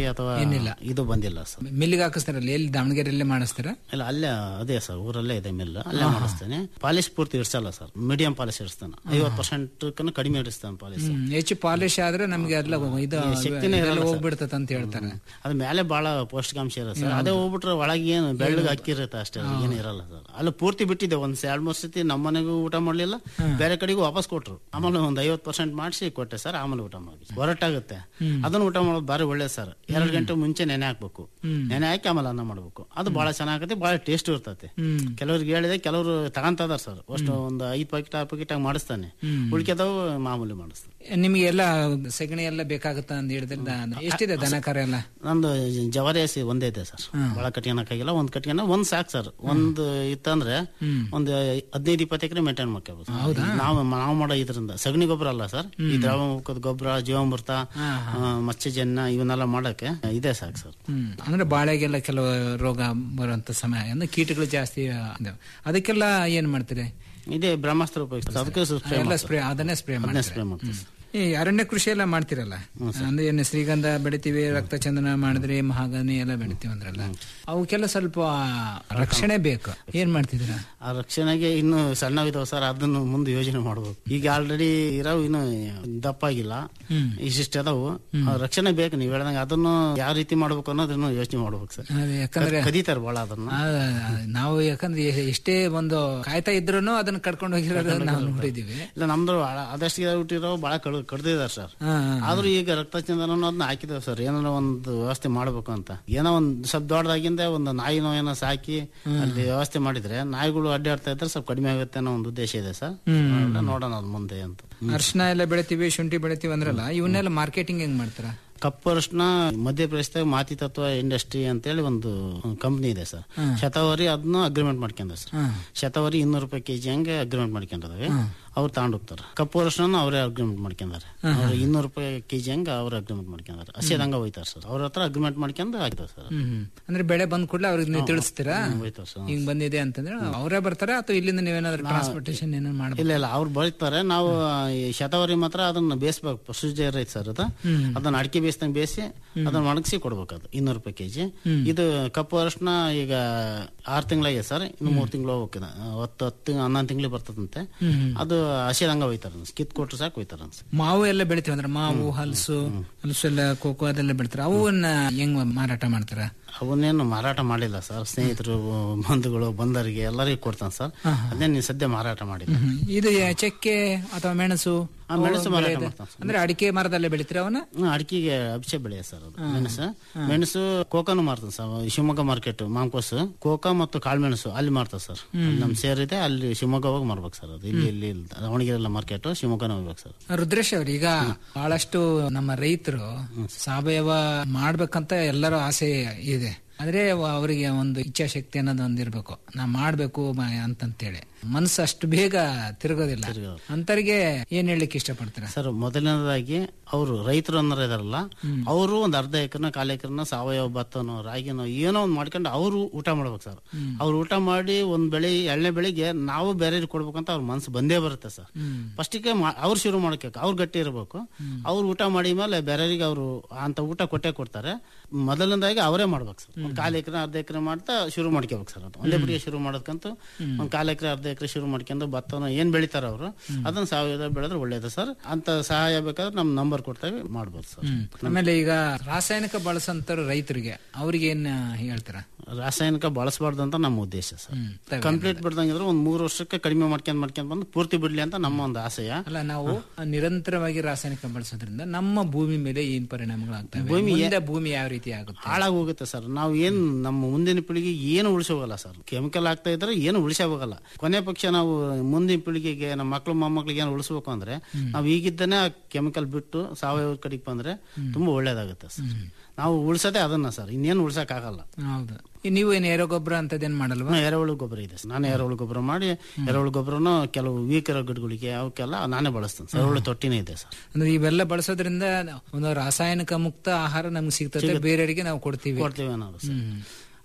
ಇನ್ನಿಲ್ಲ ಇದು ಬಂದಿಲ್ಲ ಸರ್ ಮಿಲ್ಲಿಗೆ ಹಾಕಿಸ್ತಾರಲ್ಲ ಎಲ್ಲಿ ದಾವಣಗೆರೆಯಲ್ಲೇ ಮಾಡಿಸ್ತಾರ ಇಲ್ಲ ಅಲ್ಲೇ ಅದೇ ಸರ್ ಊರಲ್ಲೇ ಇದೆ ಮಿಲ್ ಅಲ್ಲೇ ಮಾಡಿಸ್ತೇನೆ ಪಾಲಿಶ್ ಪೂರ್ತಿ ಇಡ್ಸಲ್ಲ ಸರ್ ಮೀಡಿಯಂ ಪಾಲಿಶ್ ಇಡಿಸ್ತಾನೆ ಐವತ್ತು ಪರ್ಸೆಂಟ್ ಕಡಿಮೆ ಇಡಿಸ್ತಾನೆ ಪಾಲಿಶ್ ಹ್ಮ್. ಹೆಚ್ಚು ಪಾಲಿಶ್ ಆದ್ರೆ ನಮ್ಗೆ ಎಲ್ಲ ಇದು ಈ ಶಕ್ತಿನೇ ಇದೆಲ್ಲ ಇರಲ್ಲ ಸರ್. ಹೋಗ್ಬಿಡ್ತದೆ ಅಂತ ಹೇಳ್ತಾರೆ ಅದ ಮೇಲೆ ಬಹಳ ಪೌಷ್ಟಿಕಾಂಶ ಇರುತ್ತೆ ಸರ್ ಹ್ಮ್. ಅದೇ ಹೋಗ್ಬಿಟ್ರೆ ಒಳಗೆ ಏನು ಬೆಳ್ಳಗೆ ಅಕ್ಕಿ ಇರುತ್ತೆ ಅಷ್ಟೇ ಅದು ಏನು ಇರಲ್ಲ ಸರ್ ಅಲ್ಲಿ ಪೂರ್ತಿ ಬಿಟ್ಟಿದ್ದೆ ಒಂದ್ ಎರಡ್ ಮೂರ್ ಸತಿ ನಮ್ಮ ಮನೆಗೂ ಊಟ ಮಾಡ್ಲಿಲ್ಲ ಬೇರೆ ಕಡೆಗೂ ವಾಪಸ್ ಕೊಟ್ರು ಆಮೇಲೆ ಒಂದ್ ಐವತ್ ಪರ್ಸೆಂಟ್ ಮಾಡಿಸಿ ಕೊಟ್ಟೆ ಸರ್ ಆಮೇಲೆ ಊಟ ಮಾಡಿ ಹೊರಟಾಗುತ್ತೆ ಹ್ಮ್. ಅದನ್ನ ಊಟ ಮಾಡೋದು ಬಾರಿ ಒಳ್ಳೇದು ಸರ್ ಎರಡ್ ಗಂಟೆ ಮುಂಚೆ ನೆನೆ ಹಾಕ್ಬೇಕು ಹ್ಮ್. ನೆನೆ ಹಾಕಿ ಆಮೇಲೆ ಅನ್ನ ಮಾಡ್ಬೇಕು ಅದು ಬಹಳ ಚೆನ್ನಾಗತ್ತೆ ಬಹಳ ಟೇಸ್ಟ್ ಇರ್ತೈತೆ ಹ್ಮ್. ಕೆಲವ್ರಿಗೆ ಹೇಳಿದೆ ಕೆಲವರು ತಗೊಂತದಾರ ಸರ್ ಅಷ್ಟು ಒಂದು ಐದ್ ಪ್ಯಾಕೆಟ್ ಆರು ಪ್ಯಾಕೆಟ್ ಆಗಿ ಮಾಡಿಸ್ತಾನೆ ಹ್ಮ್. ಉಳ್ಕೆದವು ಮಾಮೂಲಿ ಮಾಡಿಸ್ತಾನೆ ನಿಮಗೆ ಎಲ್ಲ ಸೆಗಣಿ ಎಲ್ಲ ಬೇಕಾಗುತ್ತ ಅಂತ ಹೇಳಿದ್ರೆ ದ- ಎಷ್ಟಿದೆ ದನ ಕರ ಎಲ್ಲ ನಂದು ಜವಾರಿ ಹಸಿ ಒಂದೇ ಇದೆ ಸರ್ ಹ್ಮ್. ಬಹಳ ಕಟ್ಕೊಳಕ್ಕಾಗಿಲ್ಲ ಒಂದ್ ಕಟ್ಕೊಂಡ ಒಂದ್ ಸಾಕು ಸರ್ ಒಂದ್ ಇತ್ತಂದ್ರೆ ಹ್ಮ್. ಒಂದ್ ಹದಿನೈದು ಇಪ್ಪತ್ತು ಎಕರೆ ಮೇಂಟೈನ್ ಮಾಡ್ಕೋಬಹುದು ಹೌದಾ? ನಾವು ನಾವು ಮಾಡೋ ಇದರಿಂದ ಸಗಣಿ ಗೊಬ್ಬರ ಅಲ್ಲ ಸರ್ ಈ ಹ್ಮ್. ದ್ರವ ಮುಖದ ಗೊಬ್ಬರ ಜೀವಾಮೃತ ಹಾ, ಹಾ. ಆ, ಮತ್ಸ್ಯಜನ್ಯ ಇವನ್ನೆಲ್ಲ ಮಾಡಕ್ಕೆ ಇದೇ ಸಾಕು ಸರ್ ಹ್ಮ್ ಅಂದ್ರೆ ಬಾಳೆಗೆಲ್ಲ ಕೆಲವು ರೋಗ ಬರುವಂತ ಸಮಯ ಅಂದ್ರೆ ಕೀಟಗಳು ಜಾಸ್ತಿ ಇದಾವೆ ಅದಕ್ಕೆಲ್ಲ ಏನ್ ಮಾಡ್ತೀರಿ ಇದೇ ಬ್ರಹ್ಮಾಸ್ತ್ರ ಉಪಯೋಗಿಸ್ತಾರೆ ಅದಕ್ಕೆ ಸ್ಪ್ರೇ ಎಲ್ಲ ಸ್ಪ್ರೇ ಅದನ್ನೇ ಸ್ಪ್ರೇ ಅದನ್ನೇ ಮಾಡ್ತೀರಿ ಸ್ಪ್ರೇ ಮಾಡ್ತೀವಿ ಹ್ಮ್. ಈ ಅರಣ್ಯ ಕೃಷಿ ಎಲ್ಲ ಮಾಡ್ತಿರಲ್ಲ ಅಂದ್ರೆ ಏನು ಶ್ರೀಗಂಧ ಬೆಳಿತೀವಿ ರಕ್ತಚಂದನ ಮಾಡಿದ್ರಿ ಮಹಾಗನಿ ಎಲ್ಲ ಬೆಳಿತೀವಿ ಅಂದ್ರಲ್ಲ ಅವಕ್ಕೆಲ್ಲ ಸ್ವಲ್ಪ ರಕ್ಷಣೆ ಬೇಕು ಏನ್ ಮಾಡ್ತಿದ್ದೀರಾ ಆ ರಕ್ಷಣೆಗೆ ಇನ್ನು ಸಣ್ಣವಿದಾವ ಸರ್ ಅದನ್ನು ಮುಂದೆ ಯೋಜನೆ ಮಾಡ್ಬೇಕು ಈಗ ಆಲ್ರೆಡಿ ಇರೋವು ಇನ್ನು ದಪ್ಪಾಗಿಲ್ಲ ಹ್ಮ್. ಇಷ್ಟಿಷ್ಟು ಅದಾವು ಆ ರಕ್ಷಣೆ ಬೇಕು ನೀವು ಹೇಳ್ದಂಗೆ ಅದನ್ನು ಯಾವ ರೀತಿ ಮಾಡ್ಬೇಕು ಅನ್ನೋದನ್ನು ಯೋಚನೆ ಮಾಡ್ಬೇಕು ಸರ್ ಅದೇ ಯಾಕಂದ್ರೆ ಕದೀತಾರೆ ಬಹಳ ಅದನ್ನ ಆ, ನಾವು ಯಾಕಂದ್ರೆ ಎ- ಎಷ್ಟೇ ಒಂದು ಕಾಯ್ತಾ ಇದ್ರು ಅದನ್ನ ಕಡ್ಕೊಂಡು ಹೋಗಿರೋದು ನಾವು ನೋಡಿದೀವಿ ಇಲ್ಲ ನಮ್ದು ಆ- ಆದಷ್ಟು ಹುಟ್ಟಿರೋ ಬಹಳ ಕಡ್ ಕಡ್ದಿದ್ದಾರೆ ಸರ್ ಹಾ, ಹಾ. ಆದ್ರೂ ಈಗ ರಕ್ತಚಂದನ ಅನ್ನೋದನ್ನ ಹಾಕಿದ್ದೇವೆ ಸರ್ ಏನಾರ ಒಂದು ವ್ಯವಸ್ಥೆ ಮಾಡ್ಬೇಕು ಅಂತ ಏನೋ ಒಂದ್ ಸ್ವಲ್ಪ ದೊಡ್ಡದಾಗಿಂದ ಒಂದು ನಾಯಿನೋ ಏನೋ ಸಾಕಿ ಅಲ್ಲಿ ವ್ಯವಸ್ಥೆ ಮಾಡಿದ್ರೆ ನಾಯಿಗಳು ಅಡ್ಡಾಡ್ತಾ ಇದ್ರೆ ಸ್ವಲ್ಪ ಕಡಿಮೆ ಆಗುತ್ತೆ ಅನ್ನೋ ಒಂದು ಉದ್ದೇಶ ಇದೆ ಸರ್ ಹ್ಮ್. ಎಲ್ಲ ನೋಡೋಣ ಅದ್ ಮುಂದೆ ಅಂತ ಅರ್ಶನ ಎಲ್ಲ ಬೆಳಿತೀವಿ ಶುಂಠಿ ಬೆಳಿತೀವಿ ಅಂದ್ರಲ್ಲ ಇವನ್ನೆಲ್ಲ ಮಾರ್ಕೆಟಿಂಗ್ ಹೆಂಗ್ ಮಾಡ್ತಾರ ಕಪ್ಪು ಅರಿಶಿನ ಮಧ್ಯಪ್ರದೇಶದಾಗ ಮಾತಿ ತತ್ವ ಇಂಡಸ್ಟ್ರಿ ಅಂತೇಳಿ ಒಂದು ಕಂಪ್ನಿ ಇದೆ ಸರ್ ಹ್ಮ್. ಶತಾವರಿ ಅದನ್ನು ಅಗ್ರಿಮೆಂಟ್ ಮಾಡ್ಕೊಂಡ ಸರ್ ಹ್ಮ್. ಶತಾವರಿ ಇನ್ನೂರು ರೂಪಾಯಿ ಕೆಜಿ ಹಂಗೆ ಅಗ್ರಿಮೆಂಟ್ ಮಾಡ್ಕೊಂಡಿದಾವೆ ಹ್ಮ್. ಅವ್ರು ತಗೊಂಡೋಗ್ತಾರೆ ಕಪ್ಪು ಅರಿಶಿನ ಅವರೇ ಅಗ್ರಿಮೆಂಟ್ ಮಾಡ್ಕೊಂಡಾರೆ ಹ್ಮ್. ಅವ್ರು ಇನ್ನೂರು ರೂಪಾಯಿ ಕೆಜಿ ಹಂಗೆ ಅವ್ರು ಅಗ್ರಿಮೆಂಟ್ ಮಾಡ್ಕೊಂಡಾರೆ ಹಸಿದಂಗ ಹೋಯ್ತಾರೆ ಸರ್ ಅವ್ರ ಹತ್ರ ಅಗ್ರಿಮೆಂಟ್ ಮಾಡ್ಕೊಂಡು ಹಾಕಿದಾರೆ ಸರ್ ಹ್ಮ್ ಹ್ಮ್. ಅಂದ್ರೆ ಬೆಳೆ ಬಂದ್ ಕೂಡಲೇ ಅವ್ರಿಗೆ ನೀವು ತಿಳಿಸ್ತೀರಾ ಹ್ಮ್, ಹೋಯ್ತಾರೆ ಸರ್. ಹಿಂಗ್ ಬಂದಿದೆ ಅಂತಂದ್ರೆ ಅವರೇ ಬರ್ತಾರೆ ಅಥವಾ ಇಲ್ಲಿಂದ ನೀವೇನಾದ್ರೂ ಟ್ರಾನ್ಸ್ಪೋರ್ಟೇಶನ್ ಏನಾದ್ರು ಮಾಡ್ಬೇಕು ಇಲ್ಲ ಇಲ್ಲ ಅವ್ರು ಬಳಿತಾರೆ ನಾವು ಈ ಶತಾವರಿ ಮಾತ್ರ ಅದನ್ನ ಬೇಯಿಸ್ಬೇಕು ಪ್ರೊಸೀಜರ್ ಐತೆ ಸರ್ ಅದು ಹ್ಮ್. ಅದನ್ನ ಅಡಿಕೆ ಬೇಯಿಸ್ದಂಗೆ ಬೇಯಿಸಿ ಅದನ್ನ ಒಣಗಿಸಿ ಕೊಡ್ಬೇಕು ಅದು ಇನ್ನೂರು ರೂಪಾಯಿ ಕೆಜಿ ಹ್ಮ್. ಇದು ಕಪ್ಪು ಅರಿಶಿನ ಈಗ ಆರು ತಿಂಗಳಾಗಿದೆ ಸರ್ ಇನ್ನು ಮೂರು ತಿಂಗಳು ಹೋಗ್ಬೇಕು ಹತ್ತು ಹತ್ತು ಹನ್ನೊಂದು ತಿಂಗಳು ಬರ್ತದಂತೆ ಹ್ಮ್, ಹ್ಮ್. ಅದು ಹಸಿದಂಗ ಹೋಯ್ತಾರೆ ಕಿತ್ ಕೊಟ್ರು ಸಾಕು ಹೋಯ್ತಾರೆ ಅನ್ಸ ಮಾವು ಎಲ್ಲ ಬೆಳಿತೀವಿ ಅಂದ್ರೆ ಮಾವು ಹಲಸು ಹಲಸು ಎಲ್ಲ ಕೋಕೋ ಅದೆಲ್ಲ ಬೆಳಿತಾರೆ ಅವನ್ನ ಹೆಂಗ್ ಮಾರಾಟ ಮಾಡ್ತಾರ ಅವನ್ನೇನು ಮಾರಾಟ ಮಾಡಿಲ್ಲ ಸರ್ ಸ್ನೇಹಿತರು ಬಂಧುಗಳು ಬಂದರಿಗೆ ಎಲ್ಲರಿಗೂ ಕೊಡ್ತಾನೆ ಸರ್ ಅದೇ ನೀವು ಸದ್ಯ ಮಾರಾಟ ಮಾಡಿಲ್ಲ ಹ್ಮ್. ಇದು ಚಕ್ಕೆ ಅಥವಾ ಮೆಣಸು ಆ, ಮೆಣಸು ಅವು ಮಾರಾಟ ಬೆಳೆಯೋದು? ಮಾಡ್ತಾನೆ ಸರ್. ಅಂದ್ರೆ ಅಡಿಕೆ ಮರದಲ್ಲೇ ಬೆಳಿತೀರ ಅವನ್ನ ಹ್ಮ್, ಅಡಿಕೆಗೆ ಅಭಿಷೇಕ್ ಬೆಳೆಯ ಸರ್ ಅದು ಮೆಣಸು ಮೆಣಸು ಕೋಕಾನು ಮಾರ್ತಾನೆ ಸರ್ ಶಿವಮೊಗ್ಗ ಮಾರ್ಕೆಟ್ ಮಾಂಕೋಸ್ ಕೋಕಾ ಮತ್ತು ಕಾಳುಮೆಣಸು ಅಲ್ಲಿ ಮಾರ್ತಾರೆ ಸರ್ ಹ್ಮ್. ನಮ್ ಸೇರಿದೆ ಅಲ್ಲಿ ಶಿವಮೊಗ್ಗ ಹೋಗಿ ಮಾರ್ಬೇಕು ಸರ್ ಅದು ಇಲ್ಲಿ ಇಲ್ಲಿ ಇಲ್ಲ. ದಾವಣಗೆರೆ ಮಾರ್ಕೆಟ್ ಶಿವಮೊಗ್ಗನ ಹೋಗ್ಬೇಕು ಸರ್ ರುದ್ರೇಶ್ ಅವ್ರ ಈಗ ಬಹಳಷ್ಟು ನಮ್ಮ ರೈತರು ಸಾವಯವ ಮಾಡ್ಬೇಕಂತ ಎಲ್ಲರ ಆಸೆ ಇದೆ ಆದ್ರೆ ಅವ- ಅವರಿಗೆ ಒಂದು ಇಚ್ಛಾಶಕ್ತಿ ಅನ್ನೋದು ಒಂದಿರ್ಬೇಕು ನಾ ಮಾಡ್ಬೇಕು ಮ- ಅಂತಂತೇಳಿ ಮನಸ್ಸು ಅಷ್ಟು ಬೇಗ ತಿರುಗೋದಿಲ್ಲ ಅಂತರಿಗೆ ಏನ್ ಹೇಳಲಿಕ್ಕೆ ಇಷ್ಟಪಡ್ತೀರಾ ಸರ್ ಮೊದಲನೇದಾಗಿ ಅವರು ರೈತರು ಅನ್ನೋರು ಇದಾರಲ್ಲ ಅವರು ಒಂದು ಅರ್ಧ ಎಕರೆನ ಕಾಲ ಎಕರೆನ ಸಾವಯವ ಭತ್ತನೋ ರಾಗಿನೋ ಏನೋ ಒಂದು ಮಾಡ್ಕೊಂಡು ಅವರು ಊಟ ಮಾಡ್ಬೇಕು ಸರ್ ಅವ್ರು ಊಟ ಮಾಡಿ ಒಂದ್ ಬೆಳೆ ಎಳ್ಳೆ ಬೆಳಿಗ್ಗೆ ನಾವು ಬೇರೆ ಕೊಡ್ಬೇಕಂತ ಅವ್ರ ಮನ್ಸು ಬಂದೇ ಬರುತ್ತೆ ಸರ್ ಫಸ್ಟಿಗೆ ಅವ್ರು ಶುರು ಮಾಡ್ಬೇಕು ಅವ್ರು ಗಟ್ಟಿ ಇರಬೇಕು ಅವ್ರು ಊಟ ಮಾಡಿ ಮೇಲೆ ಬೇರೆಯವರಿಗೆ ಅವರು ಅಂತ ಊಟ ಕೊಟ್ಟೆ ಕೊಡ್ತಾರೆ ಮೊದಲನೇದಾಗಿ ಅವರೇ ಮಾಡ್ಬೇಕು ಸರ್ ಒಂದ್ ಕಾಲ್ ಎಕರೆ ಅರ್ಧ ಎಕರೆ ಮಾಡ್ತಾ ಶುರು ಮಾಡ್ಕೋಬೇಕು ಸರ್ ಅದು ಒಂದೇ ಬಿಡಿಗೆ ಶುರು ಮಾಡೋದಕ್ಕಂತೂ ಒಂದ್ ಕಾಲ್ ಎಕರೆ ಅರ್ಧ ಎಕರೆ ಶುರು ಮಾಡ್ಕೊಂಡು ಭತ್ತನ ಏನ್ ಬೆಳಿತಾರ ಅವರು ಅದನ್ನ ಸಾವಯವ ಬೆಳೆದ್ರೆ ಒಳ್ಳೇದು ಸರ್ ಅಂತ ಸಹಾಯ ಬೇಕಾದ್ರೆ ನಮ್ ನಂಬರ್ ಕೊಡ್ತೇವೆ ಮಾಡ್ಬೋದು ಸರ್ ಆಮೇಲೆ ಈಗ ರಾಸಾಯನಿಕ ಬಳಸಂತ ರೈತರಿಗೆ ಅವ್ರಿಗೆ ಏನ್ ಹೇಳ್ತೀರಾ ರಾಸಾಯನಿಕ ಬಳಸಬಾರ್ದು ಅಂತ ನಮ್ಮ ಉದ್ದೇಶ ಸರ್ ಹ್ಮ್. ಕಂಪ್ಲೀಟ್ ಬಿಡ್ದಂಗಿದ್ರೆ ಒಂದ್ ಮೂರು ವರ್ಷಕ್ಕೆ ಕಡಿಮೆ ಮಾಡ್ಕೊಂಡ್ ಮಾಡ್ಕೊಂಡ್ ಬಂದು ಪೂರ್ತಿ ಬಿಡ್ಲಿ ಅಂತ ನಮ್ಮ ಒಂದು ಆಶಯ ಅಲ್ಲ ನಾವು ನಿರಂತರವಾಗಿ ರಾಸಾಯನಿಕ ಬಳಸೋದ್ರಿಂದ ನಮ್ಮ ಭೂಮಿ ಮೇಲೆ ಏನ್ ಪರಿಣಾಮಗಳಾಗ್ತವೆ ಭೂಮಿ ಏ- ಮುಂದೆ ಭೂಮಿ ಯಾವ ರೀತಿ ಆಗುತ್ತೆ ಹಾಳಾಗಿ ಹೋಗುತ್ತೆ ಸರ್ ನಾವು ಏನ್ ನಮ್ಮ ಮುಂದಿನ ಪೀಳಿಗೆ ಏನು ಉಳಿಸೋಗಲ್ಲ ಸರ್ ಕೆಮಿಕಲ್ ಆಗ್ತಾ ಇದ್ರೆ ಏನು ಉಳಿಸೋಗಲ್ಲ ಕೊನೆ ಪಕ್ಷ ನಾವು ಮುಂದಿನ ಪೀಳಿಗೆಗೆ ನಮ್ಮ ಮಕ್ಳು ಮೊಮ್ಮಕ್ಳಿಗೆ ಏನು ಉಳಿಸ್ಬೇಕು ಅಂದ್ರೆ ನಾವು ಈಗಿದ್ದನೇ ಕೆಮಿಕಲ್ ಬಿಟ್ಟು ಸಾವಯವ ಕಡೆಗೆ ಬಂದ್ರೆ ತುಂಬಾ ಒಳ್ಳೇದಾಗುತ್ತೆ ಸರ್ ನಾವು ಉಳಿಸೋದೇ ಅದನ್ನ ಸರ್ ಇನ್ನೇನು ಉಳ್ಸಕ್ ಆಗಲ್ಲ ಹೌದು ಈ ನೀವು ಏನ್ ಏರೋ ಗೊಬ್ಬರ ಅಂತದೇನ್ ಮಾಡಲ್ವಾ ಇನ್ನು ಎರೆಹುಳು ಗೊಬ್ಬರ ಇದೆ ಸರ್. ನಾನು ಎರೆಹುಳು ಗೊಬ್ಬರ ಮಾಡಿ ಎರೆಹುಳು ಗೊಬ್ಬರನು ಕೆಲವು ವೀಕ್ ಇರೋ ಗಿಡಗಳಿಗೆ ಅವಕ್ಕೆಲ್ಲ ನಾನೇ ಬಳಸ್ತೇನೆ ಸರ್ ಎರೆಹುಳು ತೊಟ್ಟಿನೇ ಇದೆ ಸರ್ ಅಂದ್ರೆ ಇವೆಲ್ಲ ಬಳಸೋದ್ರಿಂದ ಒಂದು ರಾಸಾಯನಿಕ ಮುಕ್ತ ಆಹಾರ ನಮ್ಗೆ ಸಿಗ್ತದೆ ಬೇರೆಯವರಿಗೆ ನಾವು ಕೊಡ್ತೀವಿ ಕೊಡ್ತೀವಿ ಅನ್ನೋದು ಸರ್. ಹ್ಮ್.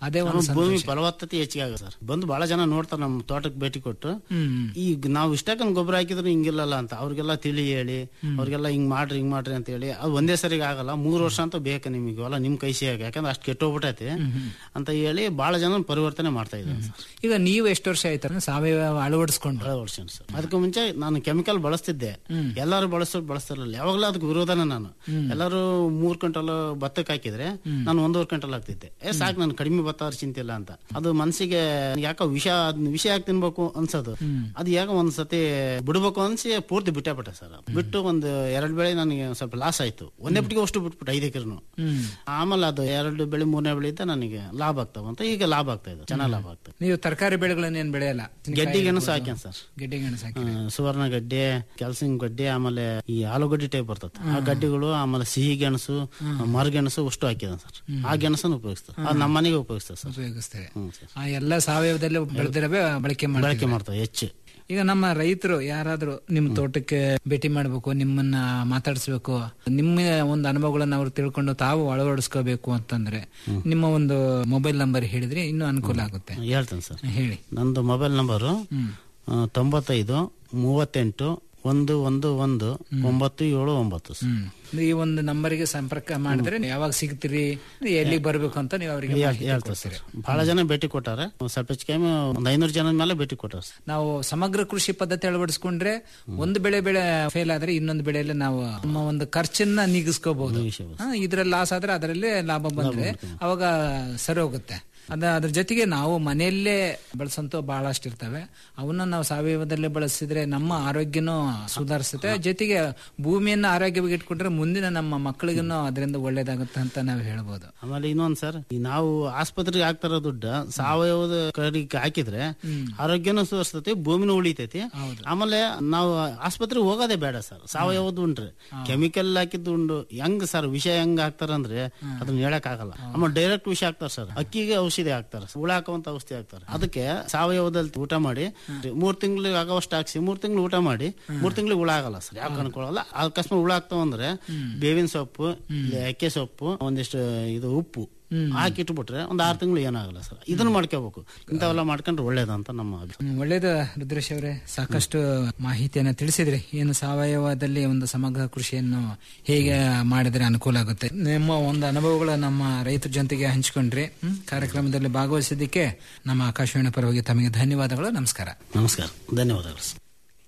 ಅದೇ ಒಂದು ನಮ್ಮ ಭೂಮಿ ಸಂತೋಷ. ಫಲವತ್ತತೆ ಹೆಚ್ಚಿಗೆ ಆಗುತ್ತೆ ಸರ್ ಬಂದು ಬಹಳ ಜನ ನೋಡ್ತಾರೆ ನಮ್ಮ ತೋಟಕ್ಕೆ ಭೇಟಿ ಕೊಟ್ಟು ಹ್ಮ್. ಈಗ ನಾವು ಇಷ್ಟಕ್ಕಂದ್ ಗೊಬ್ಬರ ಹಾಕಿದ್ರೆ ಹಿಂಗಿಲ್ಲಲ್ಲ ಅಂತ ಅವ್ರಿಗೆಲ್ಲ ತಿಳಿ ಹೇಳಿ ಅವ್ರಿಗೆಲ್ಲ ಹಿಂಗ್ ಮಾಡ್ರಿ ಹಿಂಗ್ ಮಾಡ್ರಿ ಅಂತ ಹೇಳಿ ಅದು ಒಂದೇ ಸರಿಗೆ ಆಗಲ್ಲ ಮೂರು ವರ್ಷ ಅಂತ ಬೇಕು ನಿಮಗೆ ಹೊಲ ನಿಮ್ ಕೈ ಸಿಗಾಕ ಯಾಕಂದ್ರೆ ಅಷ್ಟು ಕೆಟ್ಟೋಗ್ಬಿಟ್ಟೈತಿ ಅಂತ ಹೇಳಿ ಬಹಳ ಜನ ಪರಿವರ್ತನೆ ಮಾಡ್ತಾ ಇದ್ದಾರೆ ಸರ್ ಈಗ ನೀವು ಎಷ್ಟು ವರ್ಷ ಆಯ್ತು ಸಾವಯವ ಅಳವಡಿಸ್ಕೊಂಡು ಅಳವಡಿಸ್ಕೊಂಡು ಸರ್ ಅದಕ್ಕೆ ಮುಂಚೆ ನಾನು ಕೆಮಿಕಲ್ ಬಳಸ್ತಿದ್ದೆ ಎಲ್ಲರೂ ಬಳಸೋದು ಬಳಸ್ತಿರಲಿಲ್ಲ ಯಾವಾಗಲೂ ಅದಕ್ಕೆ ವಿರೋಧನ ನಾನು ಎಲ್ಲರೂ ಮೂರ್ ಕ್ವಿಂಟಲ್ ಭತ್ತಕ್ಕೆ ಹಾಕಿದ್ರೆ ನಾನು ಒಂದೂವರೆ ಕ್ವಿಂಟಲ್ ಹಾಕ್ತಿದ್ದೆ ಏ ಸಾಕು ನಾನು ಕಡಿಮೆ ಭತ್ತ ಆದ್ರೆ ಚಿಂತೆ ಇಲ್ಲ ಅಂತ ಅದು ಮನಸ್ಸಿಗೆ ಯಾಕೋ ವಿಷ ಅದ್ನ ವಿಷ ಯಾಕೆ ತಿನ್ಬೇಕು ಅನ್ಸೋದು ಅದು ಯಾಕ ಒಂದ್ ಸತಿ ಬಿಡ್ಬೇಕು ಅನ್ಸಿ ಪೂರ್ತಿ ಬಿಟ್ಟೆ ಬಿಟ್ಟೆ ಸರ್ ಬಿಟ್ಟು ಒಂದು ಎರಡು ಬೆಳೆ ನನಗೆ ಸ್ವಲ್ಪ ಲಾಸ್ ಆಯ್ತು ಒಂದೇ ಬಿಟ್ಟಿಗೆ ಅಷ್ಟು ಬಿಟ್ಬಿಟ್ಟು ಐದು ಎಕರೆನು ಆಮೇಲೆ ಅದು ಎರಡು ಬೆಳೆ ಮೂರನೇ ಬೆಳೆ ಇದ್ದ ನನಗೆ ಲಾಭ ಆಗ್ತಾವ ಅಂತ ಈಗ ಲಾಭ ಆಗ್ತಾ ಇದೆ ಚೆನ್ನಾಗಿ ಲಾಭ ಆಗ್ತದೆ ನೀವು ತರಕಾರಿ ಬೆಳೆಗಳನ್ನೇನ್ ಬೆಳೆಯಲ್ಲ ಗೆಡ್ಡೆ ಗೆಣಸು ಹಾಕ್ಯಾನ ಸರ್ ಗೆಡ್ಡೆ ಗೆಣಸು ಹಾಕಿ ಆ, ಸುವರ್ಣ ಗಡ್ಡೆ ಕ್ಯಾಲ್ಸಿಯಂ ಗಡ್ಡೆ ಆಮೇಲೆ ಈ ಆಲೂಗಡ್ಡೆ ಟೈಪ್ ಬರ್ತದೆ ಆ ಗಡ್ಡೆಗಳು ಆಮೇಲೆ ಸಿಹಿ ಗೆಣಸು ಮರಗೆಣಸು ಅಷ್ಟು ಹಾಕಿದ ಸರ್ ಆ ಗೆಣಸನ್ನು ಉಪಯೋಗಿಸ್ತಾರೆ ಅದು ನಮ್ಮ ಮನೆಗೆ ಉಪಯೋಗಿಸ್ತಾರೆ ಸರ್ ಉಪಯೋಗಿಸ್ತೇವೆ ಹ್ಮ್ ಸರ್ ಆ ಎಲ್ಲ ಸಾವಯವದಲ್ಲೇ ಬೆಳೆದಿರವೇ ಬಳಕೆ ಬಳಕೆ ಮಾಡ್ತೀವಿ ಮಾಡ್ತಾರೆ ಹೆಚ್ಚು ಈಗ ನಮ್ಮ ರೈತರು ಯಾರಾದ್ರೂ ನಿಮ್ ತೋಟಕ್ಕೆ ಭೇಟಿ ಮಾಡ್ಬೇಕು ನಿಮ್ಮನ್ನ ಮಾತಾಡಿಸ್ಬೇಕು ನಿಮ್ಮ ಒಂದು ಅನುಭವಗಳನ್ನ ಅವ್ರು ತಿಳ್ಕೊಂಡು ತಾವು ಅಳವಡಿಸ್ಕೋಬೇಕು ಅಂತಂದ್ರೆ ನಿಮ್ಮ ಒಂದು ಮೊಬೈಲ್ ನಂಬರ್ ಹೇಳಿದ್ರೆ ಇನ್ನೂ ಅನುಕೂಲ ಆಗುತ್ತೆ ಹೇಳ್ತೇನೆ ಸರ್ ಹೇಳಿ ನಂದು ಮೊಬೈಲ್ ನಂಬರು ಆ, ತೊಂಬತ್ತೈದು ಮೂವತ್ತೆಂಟು ಒಂದು ಒಂದು ಒಂದು ಒಂಬತ್ತು ಏಳು ಒಂಬತ್ತು ಸರ್ ಹ್ಮ್ ಈ ಒಂದು ನಂಬರ್ಗೆ ಸಂಪರ್ಕ ಮಾಡಿದ್ರೆ ಯಾವಾಗ ಸಿಗ್ತೀರಿ ಎಲ್ಲಿ ಬರ್ಬೇಕು ಅಂತ ನೀವು ಅವರಿಗೆ ಹೇಳ್- ಮಾಹಿತಿ ಹೇಳ್ತಾರೆ ಕೊಡ್ತೀರಿ. ಸರ್ ಬಹಳ ಜನ ಭೇಟಿ ಕೊಟ್ಟಾರೆ ಸ್ವಲ್ಪ ಹೆಚ್ಚು ಕಮ್ಮಿ ಒಂದು ಐನೂರು ಜನ ಮೇಲೆ ಭೇಟಿ ಕೊಟ್ಟಾರೆ ಸರ್ ನಾವು ಸಮಗ್ರ ಕೃಷಿ ಪದ್ಧತಿ ಅಳವಡಿಸ್ಕೊಂಡ್ರೆ ಒಂದು ಬೆಳೆ ಬೆಳೆ ಫೇಲ್ ಆದ್ರೆ ಇನ್ನೊಂದು ಬೆಳೆಯಲ್ಲಿ ನಾವು ನಮ್ಮ ಒಂದು ಖರ್ಚನ್ನ ನೀಗಿಸ್ಕೋಬಹುದು ಇದ್ರಲ್ಲಿ ಲಾಸ್ ಆದ್ರೆ ಅದರಲ್ಲೇ ಲಾಭ ಬಂದ್ರೆ ಅವಾಗ ಸರಿ ಹೋಗುತ್ತೆ ಅದ ಅದ್ರ ಜೊತೆಗೆ ನಾವು ಮನೆಯಲ್ಲೇ ಬಳಸಂತೂ ಬಹಳಷ್ಟು ಇರ್ತವೆ ಅವನ್ನ ನಾವು ಸಾವಯವದಲ್ಲೇ ಬಳಸಿದ್ರೆ ನಮ್ಮ ಆರೋಗ್ಯನೂ ಸುಧಾರಿಸುತ್ತೆ ಜೊತೆಗೆ ಭೂಮಿಯನ್ನ ಆರೋಗ್ಯವಾಗಿ ಇಟ್ಕೊಂಡ್ರೆ ಮುಂದಿನ ನಮ್ಮ ಮಕ್ಕಳಿಗೂ ಅದರಿಂದ ಒಳ್ಳೇದಾಗುತ್ತೆ ಅಂತ ನಾವು ಹೇಳ್ಬೋದು ಆಮೇಲೆ ಇನ್ನೊಂದ್ ಸರ್ ಈ ನಾವು ಆಸ್ಪತ್ರೆಗೆ ಹಾಕ್ತಾರ ದುಡ್ಡು ಸಾವಯವದ ಕಡೆಗೆ ಹಾಕಿದ್ರೆ ಆರೋಗ್ಯನೂ ಸುಧಾರಿಸ್ತೈತಿ ಭೂಮಿನೂ ಉಳಿತೈತಿ ಆಮೇಲೆ ನಾವು ಆಸ್ಪತ್ರೆಗೆ ಹೋಗೋದೇ ಬೇಡ ಸರ್ ಸಾವಯವದ ಉಂಡ್ರಿ ಕೆಮಿಕಲ್ ಹಾಕಿದ್ದು ಉಂಡು ಹೆಂಗ್ ಸರ್ ವಿಷ ಹೆಂಗ್ ಹಾಕ್ತಾರಂದ್ರೆ ಅದನ್ನ ಹೇಳಕ್ ಆಗಲ್ಲ ಆಮೇಲೆ ಡೈರೆಕ್ಟ್ ವಿಷ ಹಾಕ್ತಾರ ಸರ್ ಅಕ್ಕಿಗೆ ಔಷಧಿ ಹಾಕ್ತಾರ ಹುಳ ಹಾಕುವಂತ ಔಷಧಿ ಹಾಕ್ತಾರೆ ಅದಕ್ಕೆ ಸಾವಯವದಲ್ಲಿ ಊಟ ಮಾಡಿ ಮೂರ್ ತಿಂಗಳಿಗೆ ಆಗೋವಷ್ಟು ಹಾಕ್ಸಿ ಮೂರ್ ತಿಂಗಳು ಊಟ ಮಾಡಿ ಮೂರ್ ತಿಂಗಳಿಗೆ ಹುಳ ಆಗಲ್ಲ ಸರ್ ಯಾಕೆ ಅನ್ಕೊಳ್ಳಲ್ಲ ಅಕಸ್ಮಾತ್ ಹುಳ ಆಗ್ತಾವ ಅಂದ್ರೆ ಬೇವಿನ ಸೊಪ್ಪು ಇಲ್ಲ ಎಕ್ಕೆ ಸೊಪ್ಪು ಒಂದಿಷ್ಟು ಇದು ಉಪ್ಪು ಹಾಕಿಟ್ಬಿಟ್ರೆ ಒಂದ್ ಆರು ತಿಂಗಳು ಏನಾಗಲ್ಲ ಸರ್ ಇದನ್ನ ಮಾಡ್ಕೋಬೇಕು ಇಂಥವೆಲ್ಲ ಮಾಡ್ಕೊಂಡ್ರೆ ಒಳ್ಳೇದಂತ ನಮ್ಮ ಅಭಿಪ್ರಾಯ ಹ್ಮ್, ಒಳ್ಳೇದು ರುದ್ರೇಶ್ ಅವರೇ ಸಾಕಷ್ಟು ಮಾಹಿತಿಯನ್ನ ತಿಳಿಸಿದ್ರಿ ಏನು ಸಾವಯವದಲ್ಲಿ ಒಂದು ಸಮಗ್ರ ಕೃಷಿಯನ್ನು ಹೇಗೆ ಮಾಡಿದ್ರೆ ಅನುಕೂಲ ಆಗುತ್ತೆ ನಿಮ್ಮ ಒಂದು ಅನುಭವಗಳ ನಮ್ಮ ರೈತರ ಜೊತೆಗೆ ಹಂಚಿಕೊಂಡ್ರಿ ಹ್ಮ್, ಕಾರ್ಯಕ್ರಮದಲ್ಲಿ ಭಾಗವಹಿಸಿದ್ದಕ್ಕೆ ನಮ್ಮ ಆಕಾಶವಾಣಿ ಪರವಾಗಿ ತಮಗೆ ಧನ್ಯವಾದಗಳು ನಮಸ್ಕಾರ ನಮಸ್ಕಾರ ಧನ್ಯವಾದಗಳು ಸರ್.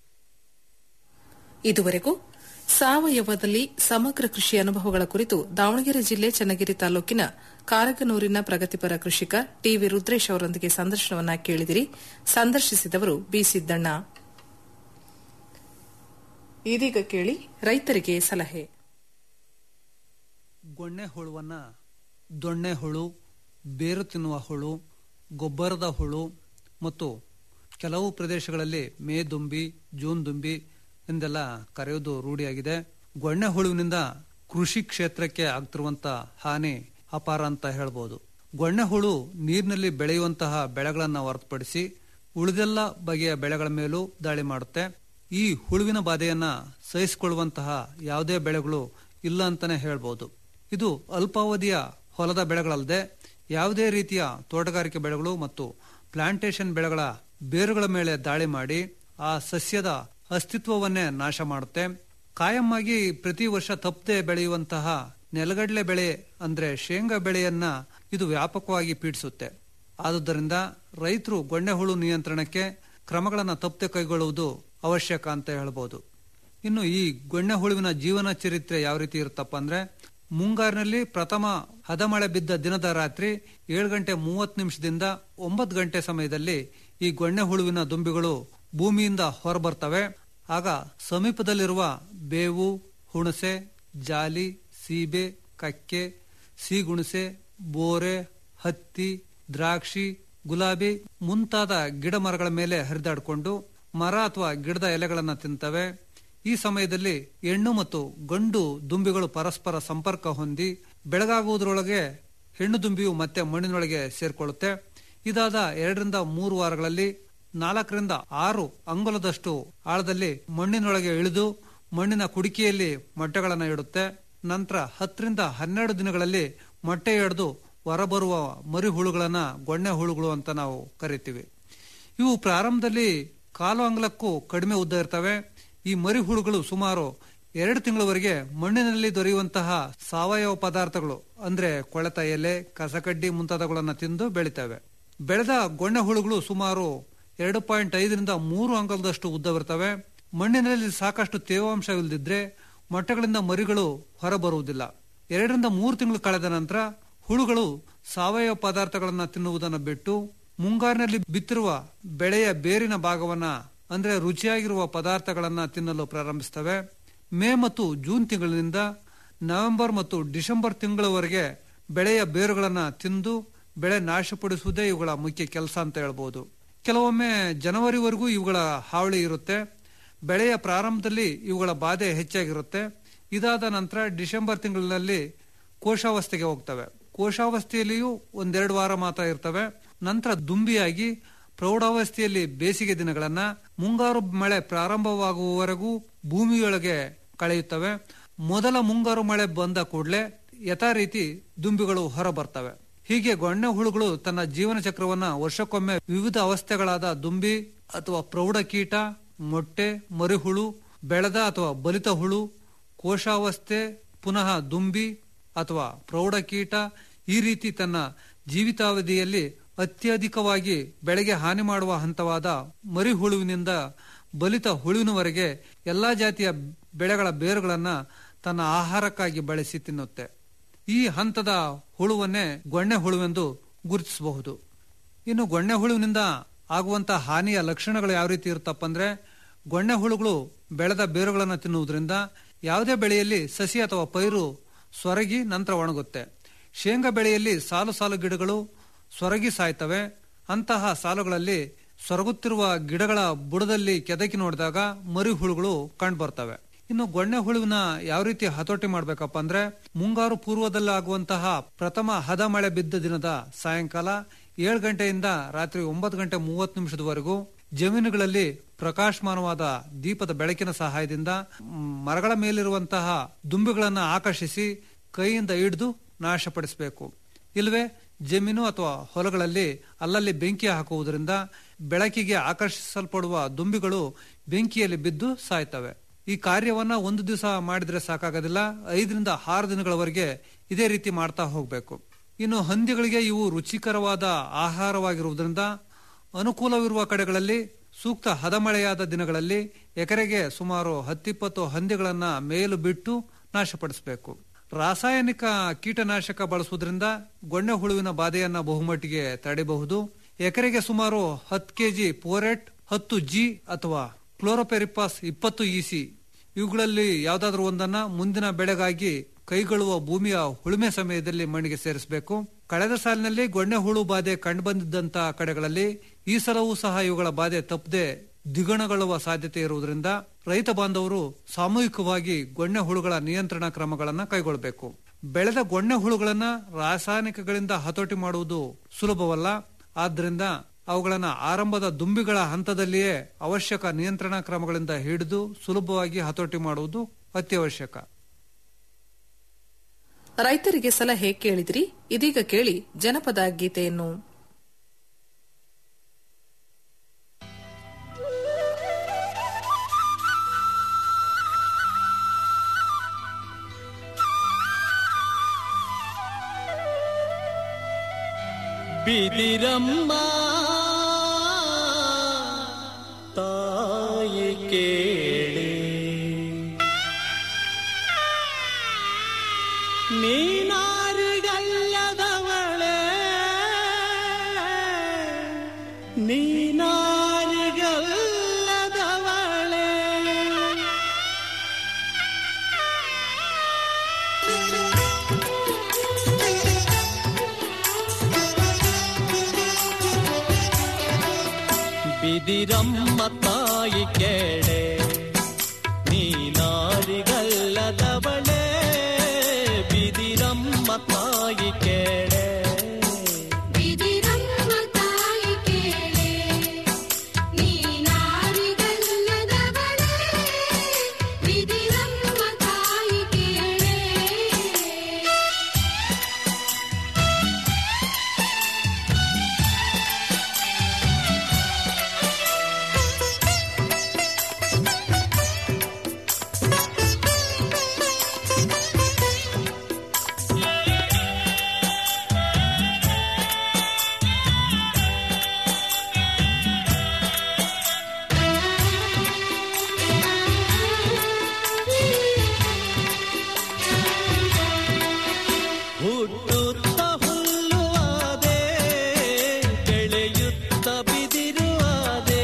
ಇದುವರೆಗೂ ಸಾವಯವದಲ್ಲಿ ಸಮಗ್ರ ಕೃಷಿ ಅನುಭವಗಳ ಕುರಿತು ದಾವಣಗೆರೆ ಜಿಲ್ಲೆ ಚನ್ನಗಿರಿ ತಾಲೂಕಿನ ಕಾರಗನೂರಿನ ಪ್ರಗತಿಪರ ಕೃಷಿಕ ಟಿವಿ ರುದ್ರೇಶ್ ಅವರೊಂದಿಗೆ ಸಂದರ್ಶನವನ್ನ ಕೇಳಿದಿರಿ ಸಂದರ್ಶಿಸಿದವರು ಬಿ ಸಿದ್ದಣ್ಣ ಇದೀಗ ಕೇಳಿ ರೈತರಿಗೆ ಸಲಹೆ ಗೊಣ್ಣೆ ಹುಳುವನ್ನ ದೊಣ್ಣೆ ಹುಳು ಬೇರು ತಿನ್ನುವ ಹುಳು ಗೊಬ್ಬರದ ಹುಳು ಮತ್ತು ಕೆಲವು ಪ್ರದೇಶಗಳಲ್ಲಿ ಮೇ ದುಂಬಿ ಜೂನ್ ದುಂಬಿ ಎಂದೆಲ್ಲ ಕರೆಯೋದು ರೂಢಿಯಾಗಿದೆ ಗೊಣ್ಣೆ ಹುಳುವಿನಿಂದ ಕೃಷಿ ಕ್ಷೇತ್ರಕ್ಕೆ ಆಗ್ತಿರುವಂತ ಹಾನಿ ಅಪಾರ ಅಂತ ಹೇಳ್ಬೋದು ಗೊಣ್ಣೆ ಹುಳು ನೀರಿನಲ್ಲಿ ಬೆಳೆಯುವಂತಹ ಬೆಳೆಗಳನ್ನ ಹೊರತುಪಡಿಸಿ ಉಳಿದೆಲ್ಲ ಬಗೆಯ ಬೆಳೆಗಳ ಮೇಲೂ ದಾಳಿ ಮಾಡುತ್ತೆ ಈ ಹುಳುವಿನ ಬಾಧೆಯನ್ನ ಸಹಿಸಿಕೊಳ್ಳುವಂತಹ ಯಾವುದೇ ಬೆಳೆಗಳು ಇಲ್ಲ ಅಂತಾನೆ ಹೇಳ್ಬೋದು ಇದು ಅಲ್ಪಾವಧಿಯ ಹೊಲದ ಬೆಳೆಗಳಲ್ಲದೆ ಯಾವುದೇ ರೀತಿಯ ತೋಟಗಾರಿಕೆ ಬೆಳೆಗಳು ಮತ್ತು ಪ್ಲಾಂಟೇಶನ್ ಬೆಳೆಗಳ ಬೇರುಗಳ ಮೇಲೆ ದಾಳಿ ಮಾಡಿ ಆ ಸಸ್ಯದ ಅಸ್ತಿತ್ವವನ್ನೇ ನಾಶ ಮಾಡುತ್ತೆ ಕಾಯಮ್ಮಾಗಿ ಪ್ರತಿ ವರ್ಷ ತಪ್ಪದೆ ಬೆಳೆಯುವಂತಹ ನೆಲಗಡಲೆ ಬೆಳೆ ಅಂದ್ರೆ ಶೇಂಗಾ ಬೆಳೆಯನ್ನ ಇದು ವ್ಯಾಪಕವಾಗಿ ಪೀಡಿಸುತ್ತೆ ಆದುದರಿಂದ ರೈತರು ಗೊಣ್ಣೆ ಹುಳು ನಿಯಂತ್ರಣಕ್ಕೆ ಕ್ರಮಗಳನ್ನು ತಪ್ಪದೆ ಕೈಗೊಳ್ಳುವುದು ಅವಶ್ಯಕ ಅಂತ ಹೇಳ್ಬೋದು ಇನ್ನು ಈ ಗೊಣ್ಣೆ ಹುಳುವಿನ ಜೀವನ ಚರಿತ್ರೆ ಯಾವ ರೀತಿ ಇರುತ್ತಪ್ಪ ಅಂದ್ರೆ ಮುಂಗಾರಿನಲ್ಲಿ ಪ್ರಥಮ ಹದಮಳೆ ಬಿದ್ದ ದಿನದ ರಾತ್ರಿ ಏಳು ಗಂಟೆ ಮೂವತ್ತು ನಿಮಿಷದಿಂದ ಒಂಬತ್ತು ಗಂಟೆ ಸಮಯದಲ್ಲಿ ಈ ಗೊಣ್ಣೆ ಹುಳುವಿನ ದುಂಬಿಗಳು ಭೂಮಿಯಿಂದ ಹೊರಬರ್ತವೆ ಆಗ ಸಮೀಪದಲ್ಲಿರುವ ಬೇವು ಹುಣಸೆ ಜಾಲಿ ಸೀಬೆ ಕಕ್ಕೆ ಸೀಗುಣಸೆ ಬೋರೆ ಹತ್ತಿ ದ್ರಾಕ್ಷಿ ಗುಲಾಬಿ ಮುಂತಾದ ಗಿಡ ಮರಗಳ ಮೇಲೆ ಹರಿದಾಡಿಕೊಂಡು ಮರ ಅಥವಾ ಗಿಡದ ಎಲೆಗಳನ್ನ ತಿಂತವೆ ಈ ಸಮಯದಲ್ಲಿ ಹೆಣ್ಣು ಮತ್ತು ಗಂಡು ದುಂಬಿಗಳು ಪರಸ್ಪರ ಸಂಪರ್ಕ ಹೊಂದಿ ಬೆಳಗಾಗುವುದರೊಳಗೆ ಹೆಣ್ಣು ದುಂಬಿಯು ಮತ್ತೆ ಮಣ್ಣಿನೊಳಗೆ ಸೇರ್ಕೊಳ್ಳುತ್ತೆ ಇದಾದ ಎರಡರಿಂದ ಮೂರು ವಾರಗಳಲ್ಲಿ ನಾಲ್ಕರಿಂದ ಆರು ಅಂಗುಲದಷ್ಟು ಆಳದಲ್ಲಿ ಮಣ್ಣಿನೊಳಗೆ ಇಳಿದು ಮಣ್ಣಿನ ಕುಡಿಕೆಯಲ್ಲಿ ಮೊಟ್ಟೆಗಳನ್ನು ಇಡುತ್ತೆ ನಂತರ ಹತ್ತರಿಂದ ಹನ್ನೆರಡು ದಿನಗಳಲ್ಲಿ ಮೊಟ್ಟೆ ಎಡೆದು ಹೊರಬರುವ ಮರಿ ಹುಳುಗಳನ್ನ ಗೊಣ್ಣೆ ಹುಳುಗಳು ಅಂತ ನಾವು ಕರಿತೀವಿ ಇವು ಪ್ರಾರಂಭದಲ್ಲಿ ಕಾಲು ಅಂಗ್ಲಕ್ಕೂ ಕಡಿಮೆ ಉದ್ದ ಇರ್ತವೆ ಈ ಮರಿ ಹುಳುಗಳು ಸುಮಾರು ಎರಡು ತಿಂಗಳವರೆಗೆ ಮಣ್ಣಿನಲ್ಲಿ ದೊರೆಯುವಂತಹ ಸಾವಯವ ಪದಾರ್ಥಗಳು ಅಂದ್ರೆ ಕೊಳೆತ ಎಲೆ ಕಸಕಡ್ಡಿ ಮುಂತಾದವುಗಳನ್ನ ತಿಂದು ಬೆಳಿತವೆ ಬೆಳೆದ ಗೊಣ್ಣೆ ಹುಳುಗಳು ಸುಮಾರು ಎರಡು ಪಾಯಿಂಟ್ ಐದರಿಂದ ಮೂರು ಅಂಗಲದಷ್ಟು ಉದ್ದವಿರ್ತವೆ ಮಣ್ಣಿನಲ್ಲಿ ಸಾಕಷ್ಟು ತೇವಾಂಶವಿಲ್ಲದಿದ್ರೆ ಮೊಟ್ಟೆಗಳಿಂದ ಮರಿಗಳು ಹೊರಬರುವುದಿಲ್ಲ ಎರಡರಿಂದ ಮೂರು ತಿಂಗಳು ಕಳೆದ ನಂತರ ಹುಳುಗಳು ಸಾವಯವ ಪದಾರ್ಥಗಳನ್ನ ತಿನ್ನುವುದನ್ನು ಬಿಟ್ಟು ಮುಂಗಾರಿನಲ್ಲಿ ಬಿತ್ತಿರುವ ಬೆಳೆಯ ಬೇರಿನ ಭಾಗವನ್ನ ಅಂದ್ರೆ ರುಚಿಯಾಗಿರುವ ಪದಾರ್ಥಗಳನ್ನ ತಿನ್ನಲು ಪ್ರಾರಂಭಿಸ್ತವೆ ಮೇ ಮತ್ತು ಜೂನ್ ತಿಂಗಳಿನಿಂದ ನವೆಂಬರ್ ಮತ್ತು ಡಿಸೆಂಬರ್ ತಿಂಗಳವರೆಗೆ ಬೆಳೆಯ ಬೇರುಗಳನ್ನ ತಿಂದು ಬೆಳೆ ನಾಶಪಡಿಸುವುದೇ ಇವುಗಳ ಮುಖ್ಯ ಕೆಲಸ ಅಂತ ಹೇಳ್ಬೋದು ಕೆಲವೊಮ್ಮೆ ಜನವರಿವರೆಗೂ ಇವುಗಳ ಹಾವಳಿ ಇರುತ್ತೆ ಬೆಳೆಯ ಪ್ರಾರಂಭದಲ್ಲಿ ಇವುಗಳ ಬಾಧೆ ಹೆಚ್ಚಾಗಿರುತ್ತೆ ಇದಾದ ನಂತರ ಡಿಸೆಂಬರ್ ತಿಂಗಳಿನಲ್ಲಿ ಕೋಶಾವಸ್ಥೆಗೆ ಹೋಗ್ತವೆ ಕೋಶಾವಸ್ಥೆಯಲ್ಲಿಯೂ ಒಂದೆರಡು ವಾರ ಮಾತ್ರ ಇರ್ತವೆ ನಂತರ ದುಂಬಿಯಾಗಿ ಪ್ರೌಢಾವಸ್ಥೆಯಲ್ಲಿ ಬೇಸಿಗೆ ದಿನಗಳನ್ನ ಮುಂಗಾರು ಮಳೆ ಪ್ರಾರಂಭವಾಗುವವರೆಗೂ ಭೂಮಿಯೊಳಗೆ ಕಳೆಯುತ್ತವೆ ಮೊದಲ ಮುಂಗಾರು ಮಳೆ ಬಂದ ಕೂಡಲೇ ಯಥಾ ರೀತಿ ದುಂಬಿಗಳು ಹೊರ ಬರ್ತವೆ ಹೀಗೆ ಗೊಣ್ಣೆ ಹುಳುಗಳು ತನ್ನ ಜೀವನ ಚಕ್ರವನ್ನ ವರ್ಷಕ್ಕೊಮ್ಮೆ ವಿವಿಧ ಅವಸ್ಥೆಗಳಾದ ದುಂಬಿ ಅಥವಾ ಪ್ರೌಢ ಕೀಟ ಮೊಟ್ಟೆ ಮರಿಹುಳು ಬೆಳೆದ ಅಥವಾ ಬಲಿತ ಹುಳು ಕೋಶಾವಸ್ಥೆ ಪುನಃ ದುಂಬಿ ಅಥವಾ ಪ್ರೌಢ ಕೀಟ ಈ ರೀತಿ ತನ್ನ ಜೀವಿತಾವಧಿಯಲ್ಲಿ ಅತ್ಯಧಿಕವಾಗಿ ಬೆಳೆಗೆ ಹಾನಿ ಮಾಡುವ ಹಂತವಾದ ಮರಿಹುಳುವಿನಿಂದ ಬಲಿತ ಹುಳುವಿನವರೆಗೆ ಎಲ್ಲಾ ಜಾತಿಯ ಬೆಳೆಗಳ ಬೇರುಗಳನ್ನ ತನ್ನ ಆಹಾರಕ್ಕಾಗಿ ಬಳಸಿ ತಿನ್ನುತ್ತೆ ಈ ಹಂತದ ಹುಳುವನ್ನೇ ಗೊಣ್ಣೆ ಹುಳುವೆಂದು ಗುರುತಿಸಬಹುದು ಇನ್ನು ಗೊಣ್ಣೆ ಹುಳುವಿನಿಂದ ಆಗುವಂತಹ ಹಾನಿಯ ಲಕ್ಷಣಗಳು ಯಾವ ರೀತಿ ಇರುತ್ತಪ್ಪ ಅಂದ್ರೆ ಗೊಣ್ಣೆ ಹುಳುಗಳು ಬೆಳೆದ ಬೇರುಗಳನ್ನು ತಿನ್ನುವುದರಿಂದ ಯಾವುದೇ ಬೆಳೆಯಲ್ಲಿ ಸಸಿ ಅಥವಾ ಪೈರು ಸೊರಗಿ ನಂತರ ಒಣಗುತ್ತೆ ಶೇಂಗಾ ಬೆಳೆಯಲ್ಲಿ ಸಾಲು ಸಾಲು ಗಿಡಗಳು ಸೊರಗಿ ಸಾಯ್ತವೆ ಅಂತಹ ಸಾಲುಗಳಲ್ಲಿ ಸೊರಗುತ್ತಿರುವ ಗಿಡಗಳ ಬುಡದಲ್ಲಿ ಕೆದಕಿ ನೋಡಿದಾಗ ಮರಿ ಹುಳುಗಳು ಕಂಡುಬರ್ತವೆ ಇನ್ನು ಗೊಣ್ಣೆ ಹುಳುವಿನ ಯಾವ ರೀತಿ ಹತೋಟಿ ಮಾಡ್ಬೇಕಪ್ಪ ಅಂದ್ರೆ ಮುಂಗಾರು ಪೂರ್ವದಲ್ಲಿ ಆಗುವಂತಹ ಪ್ರಥಮ ಹದ ಮಳೆ ಬಿದ್ದ ದಿನದ ಸಾಯಂಕಾಲ ಏಳು ಗಂಟೆಯಿಂದ ರಾತ್ರಿ ಒಂಬತ್ತು ಗಂಟೆ ಮೂವತ್ತು ನಿಮಿಷದವರೆಗೂ ಜಮೀನುಗಳಲ್ಲಿ ಪ್ರಕಾಶಮಾನವಾದ ದೀಪದ ಬೆಳಕಿನ ಸಹಾಯದಿಂದ ಮ್, ಮರಗಳ ಮೇಲಿರುವಂತಹ ದುಂಬಿಗಳನ್ನ ಆಕರ್ಷಿಸಿ ಕೈಯಿಂದ ಹಿಡಿದು ನಾಶಪಡಿಸಬೇಕು ಇಲ್ವೇ ಜಮೀನು ಅಥವಾ ಹೊಲಗಳಲ್ಲಿ ಅಲ್ಲಲ್ಲಿ ಬೆಂಕಿ ಹಾಕುವುದರಿಂದ ಬೆಳಕಿಗೆ ಆಕರ್ಷಿಸಲ್ಪಡುವ ದುಂಬಿಗಳು ಬೆಂಕಿಯಲ್ಲಿ ಬಿದ್ದು ಸಾಯ್ತವೆ ಈ ಕಾರ್ಯವನ್ನ ಒಂದು ದಿವಸ ಮಾಡಿದ್ರೆ ಸಾಕಾಗೋದಿಲ್ಲ ಐದರಿಂದ ಆರು ದಿನಗಳವರೆಗೆ ಇದೇ ರೀತಿ ಮಾಡ್ತಾ ಹೋಗ್ಬೇಕು ಇನ್ನು ಹಂದಿಗಳಿಗೆ ಇವು ರುಚಿಕರವಾದ ಆಹಾರವಾಗಿರುವುದರಿಂದ ಅನುಕೂಲವಿರುವ ಕಡೆಗಳಲ್ಲಿ ಸೂಕ್ತ ಹದಮಳೆಯಾದ ದಿನಗಳಲ್ಲಿ ಎಕರೆಗೆ ಸುಮಾರು ಹತ್ತಿಪ್ಪತ್ತು ಹಂದಿಗಳನ್ನ ಮೇಲು ಬಿಟ್ಟು ನಾಶಪಡಿಸಬೇಕು ರಾಸಾಯನಿಕ ಕೀಟನಾಶಕ ಬಳಸುವುದರಿಂದ ಗೊಣ್ಣೆ ಹುಳುವಿನ ಬಾಧೆಯನ್ನ ಬಹುಮಟ್ಟಿಗೆ ತಡೆಯಬಹುದು ಎಕರೆಗೆ ಸುಮಾರು ಹತ್ತು ಕೆಜಿ ಪೋರೆಟ್ ಹತ್ತು ಜಿ ಅಥವಾ ಕ್ಲೋರೋಪೆರಿಪಾಸ್ ಇಪ್ಪತ್ತು ಇಸಿ ಇವುಗಳಲ್ಲಿ ಯಾವುದಾದ್ರೂ ಒಂದನ್ನ ಮುಂದಿನ ಬೆಳೆಗಾಗಿ ಕೈಗೊಳ್ಳುವ ಭೂಮಿಯ ಉಳುಮೆ ಸಮಯದಲ್ಲಿ ಮಣ್ಣಿಗೆ ಸೇರಿಸಬೇಕು ಕಳೆದ ಸಾಲಿನಲ್ಲಿ ಗೊಣ್ಣೆ ಹುಳು ಬಾಧೆ ಕಂಡುಬಂದಿದ್ದಂತಹ ಕಡೆಗಳಲ್ಲಿ ಈ ಸಲವೂ ಸಹ ಇವುಗಳ ಬಾಧೆ ತಪ್ಪದೆ ದ್ವಿಗುಣಗೊಳ್ಳುವ ಸಾಧ್ಯತೆ ಇರುವುದರಿಂದ ರೈತ ಬಾಂಧವರು ಸಾಮೂಹಿಕವಾಗಿ ಗೊಣ್ಣೆ ಹುಳುಗಳ ನಿಯಂತ್ರಣ ಕ್ರಮಗಳನ್ನು ಕೈಗೊಳ್ಳಬೇಕು ಬೆಳೆದ ಗೊಣ್ಣೆ ಹುಳುಗಳನ್ನ ರಾಸಾಯನಿಕಗಳಿಂದ ಹತೋಟಿ ಮಾಡುವುದು ಸುಲಭವಲ್ಲ ಆದ್ದರಿಂದ ಅವುಗಳನ್ನ ಆರಂಭದ ದುಂಬಿಗಳ ಹಂತದಲ್ಲಿಯೇ ಅವಶ್ಯಕ ನಿಯಂತ್ರಣ ಕ್ರಮಗಳಿಂದ ಹಿಡಿದು ಸುಲಭವಾಗಿ ಹತೋಟಿ ಮಾಡುವುದು ಅತ್ಯವಶ್ಯಕ ರೈತರಿಗೆ ಸಲಹೆ ಕೇಳಿದ್ರಿ ಇದೀಗ ಕೇಳಿ ಜನಪದ ಗೀತೆಯನ್ನು ಬಿದಿರಮ್ಮ ತಾಯಿ ಕೇಳಿ ನೀನಾರಿಗಲ್ಲದವಳೆ ನೀನಾರಿಗಲ್ಲದವಳೆ ಬಿದಿರಮ್ಮ ತಾಯಿ ಕೇಳೆ ನೀನಾರಿಗಲ್ಲದವಳೆ ಬಿದಿರಮ್ಮ ತಾಯಿ ಕೇಳೆ ಬಿದಿರಮ್ಮ ತಾಯಿ ಕೇಳೆ ನೀನಾರಿಗಲ್ಲದವಳೆ ಬಿದಿರಮ್ಮ ತಾಯಿ ಕೇಳೆ ಬೆಳೆಯುತ್ತ ಬಿದಿರುವಾದೆ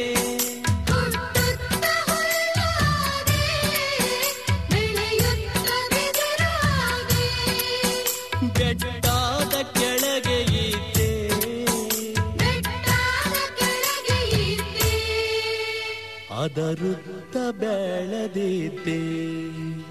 ಬೆಟ್ಟಾದ ಕೆಳಗೆ ಇದ್ದೆ ಅದರುತ್ತ ಬೆಳೆದಿದ್ದೆ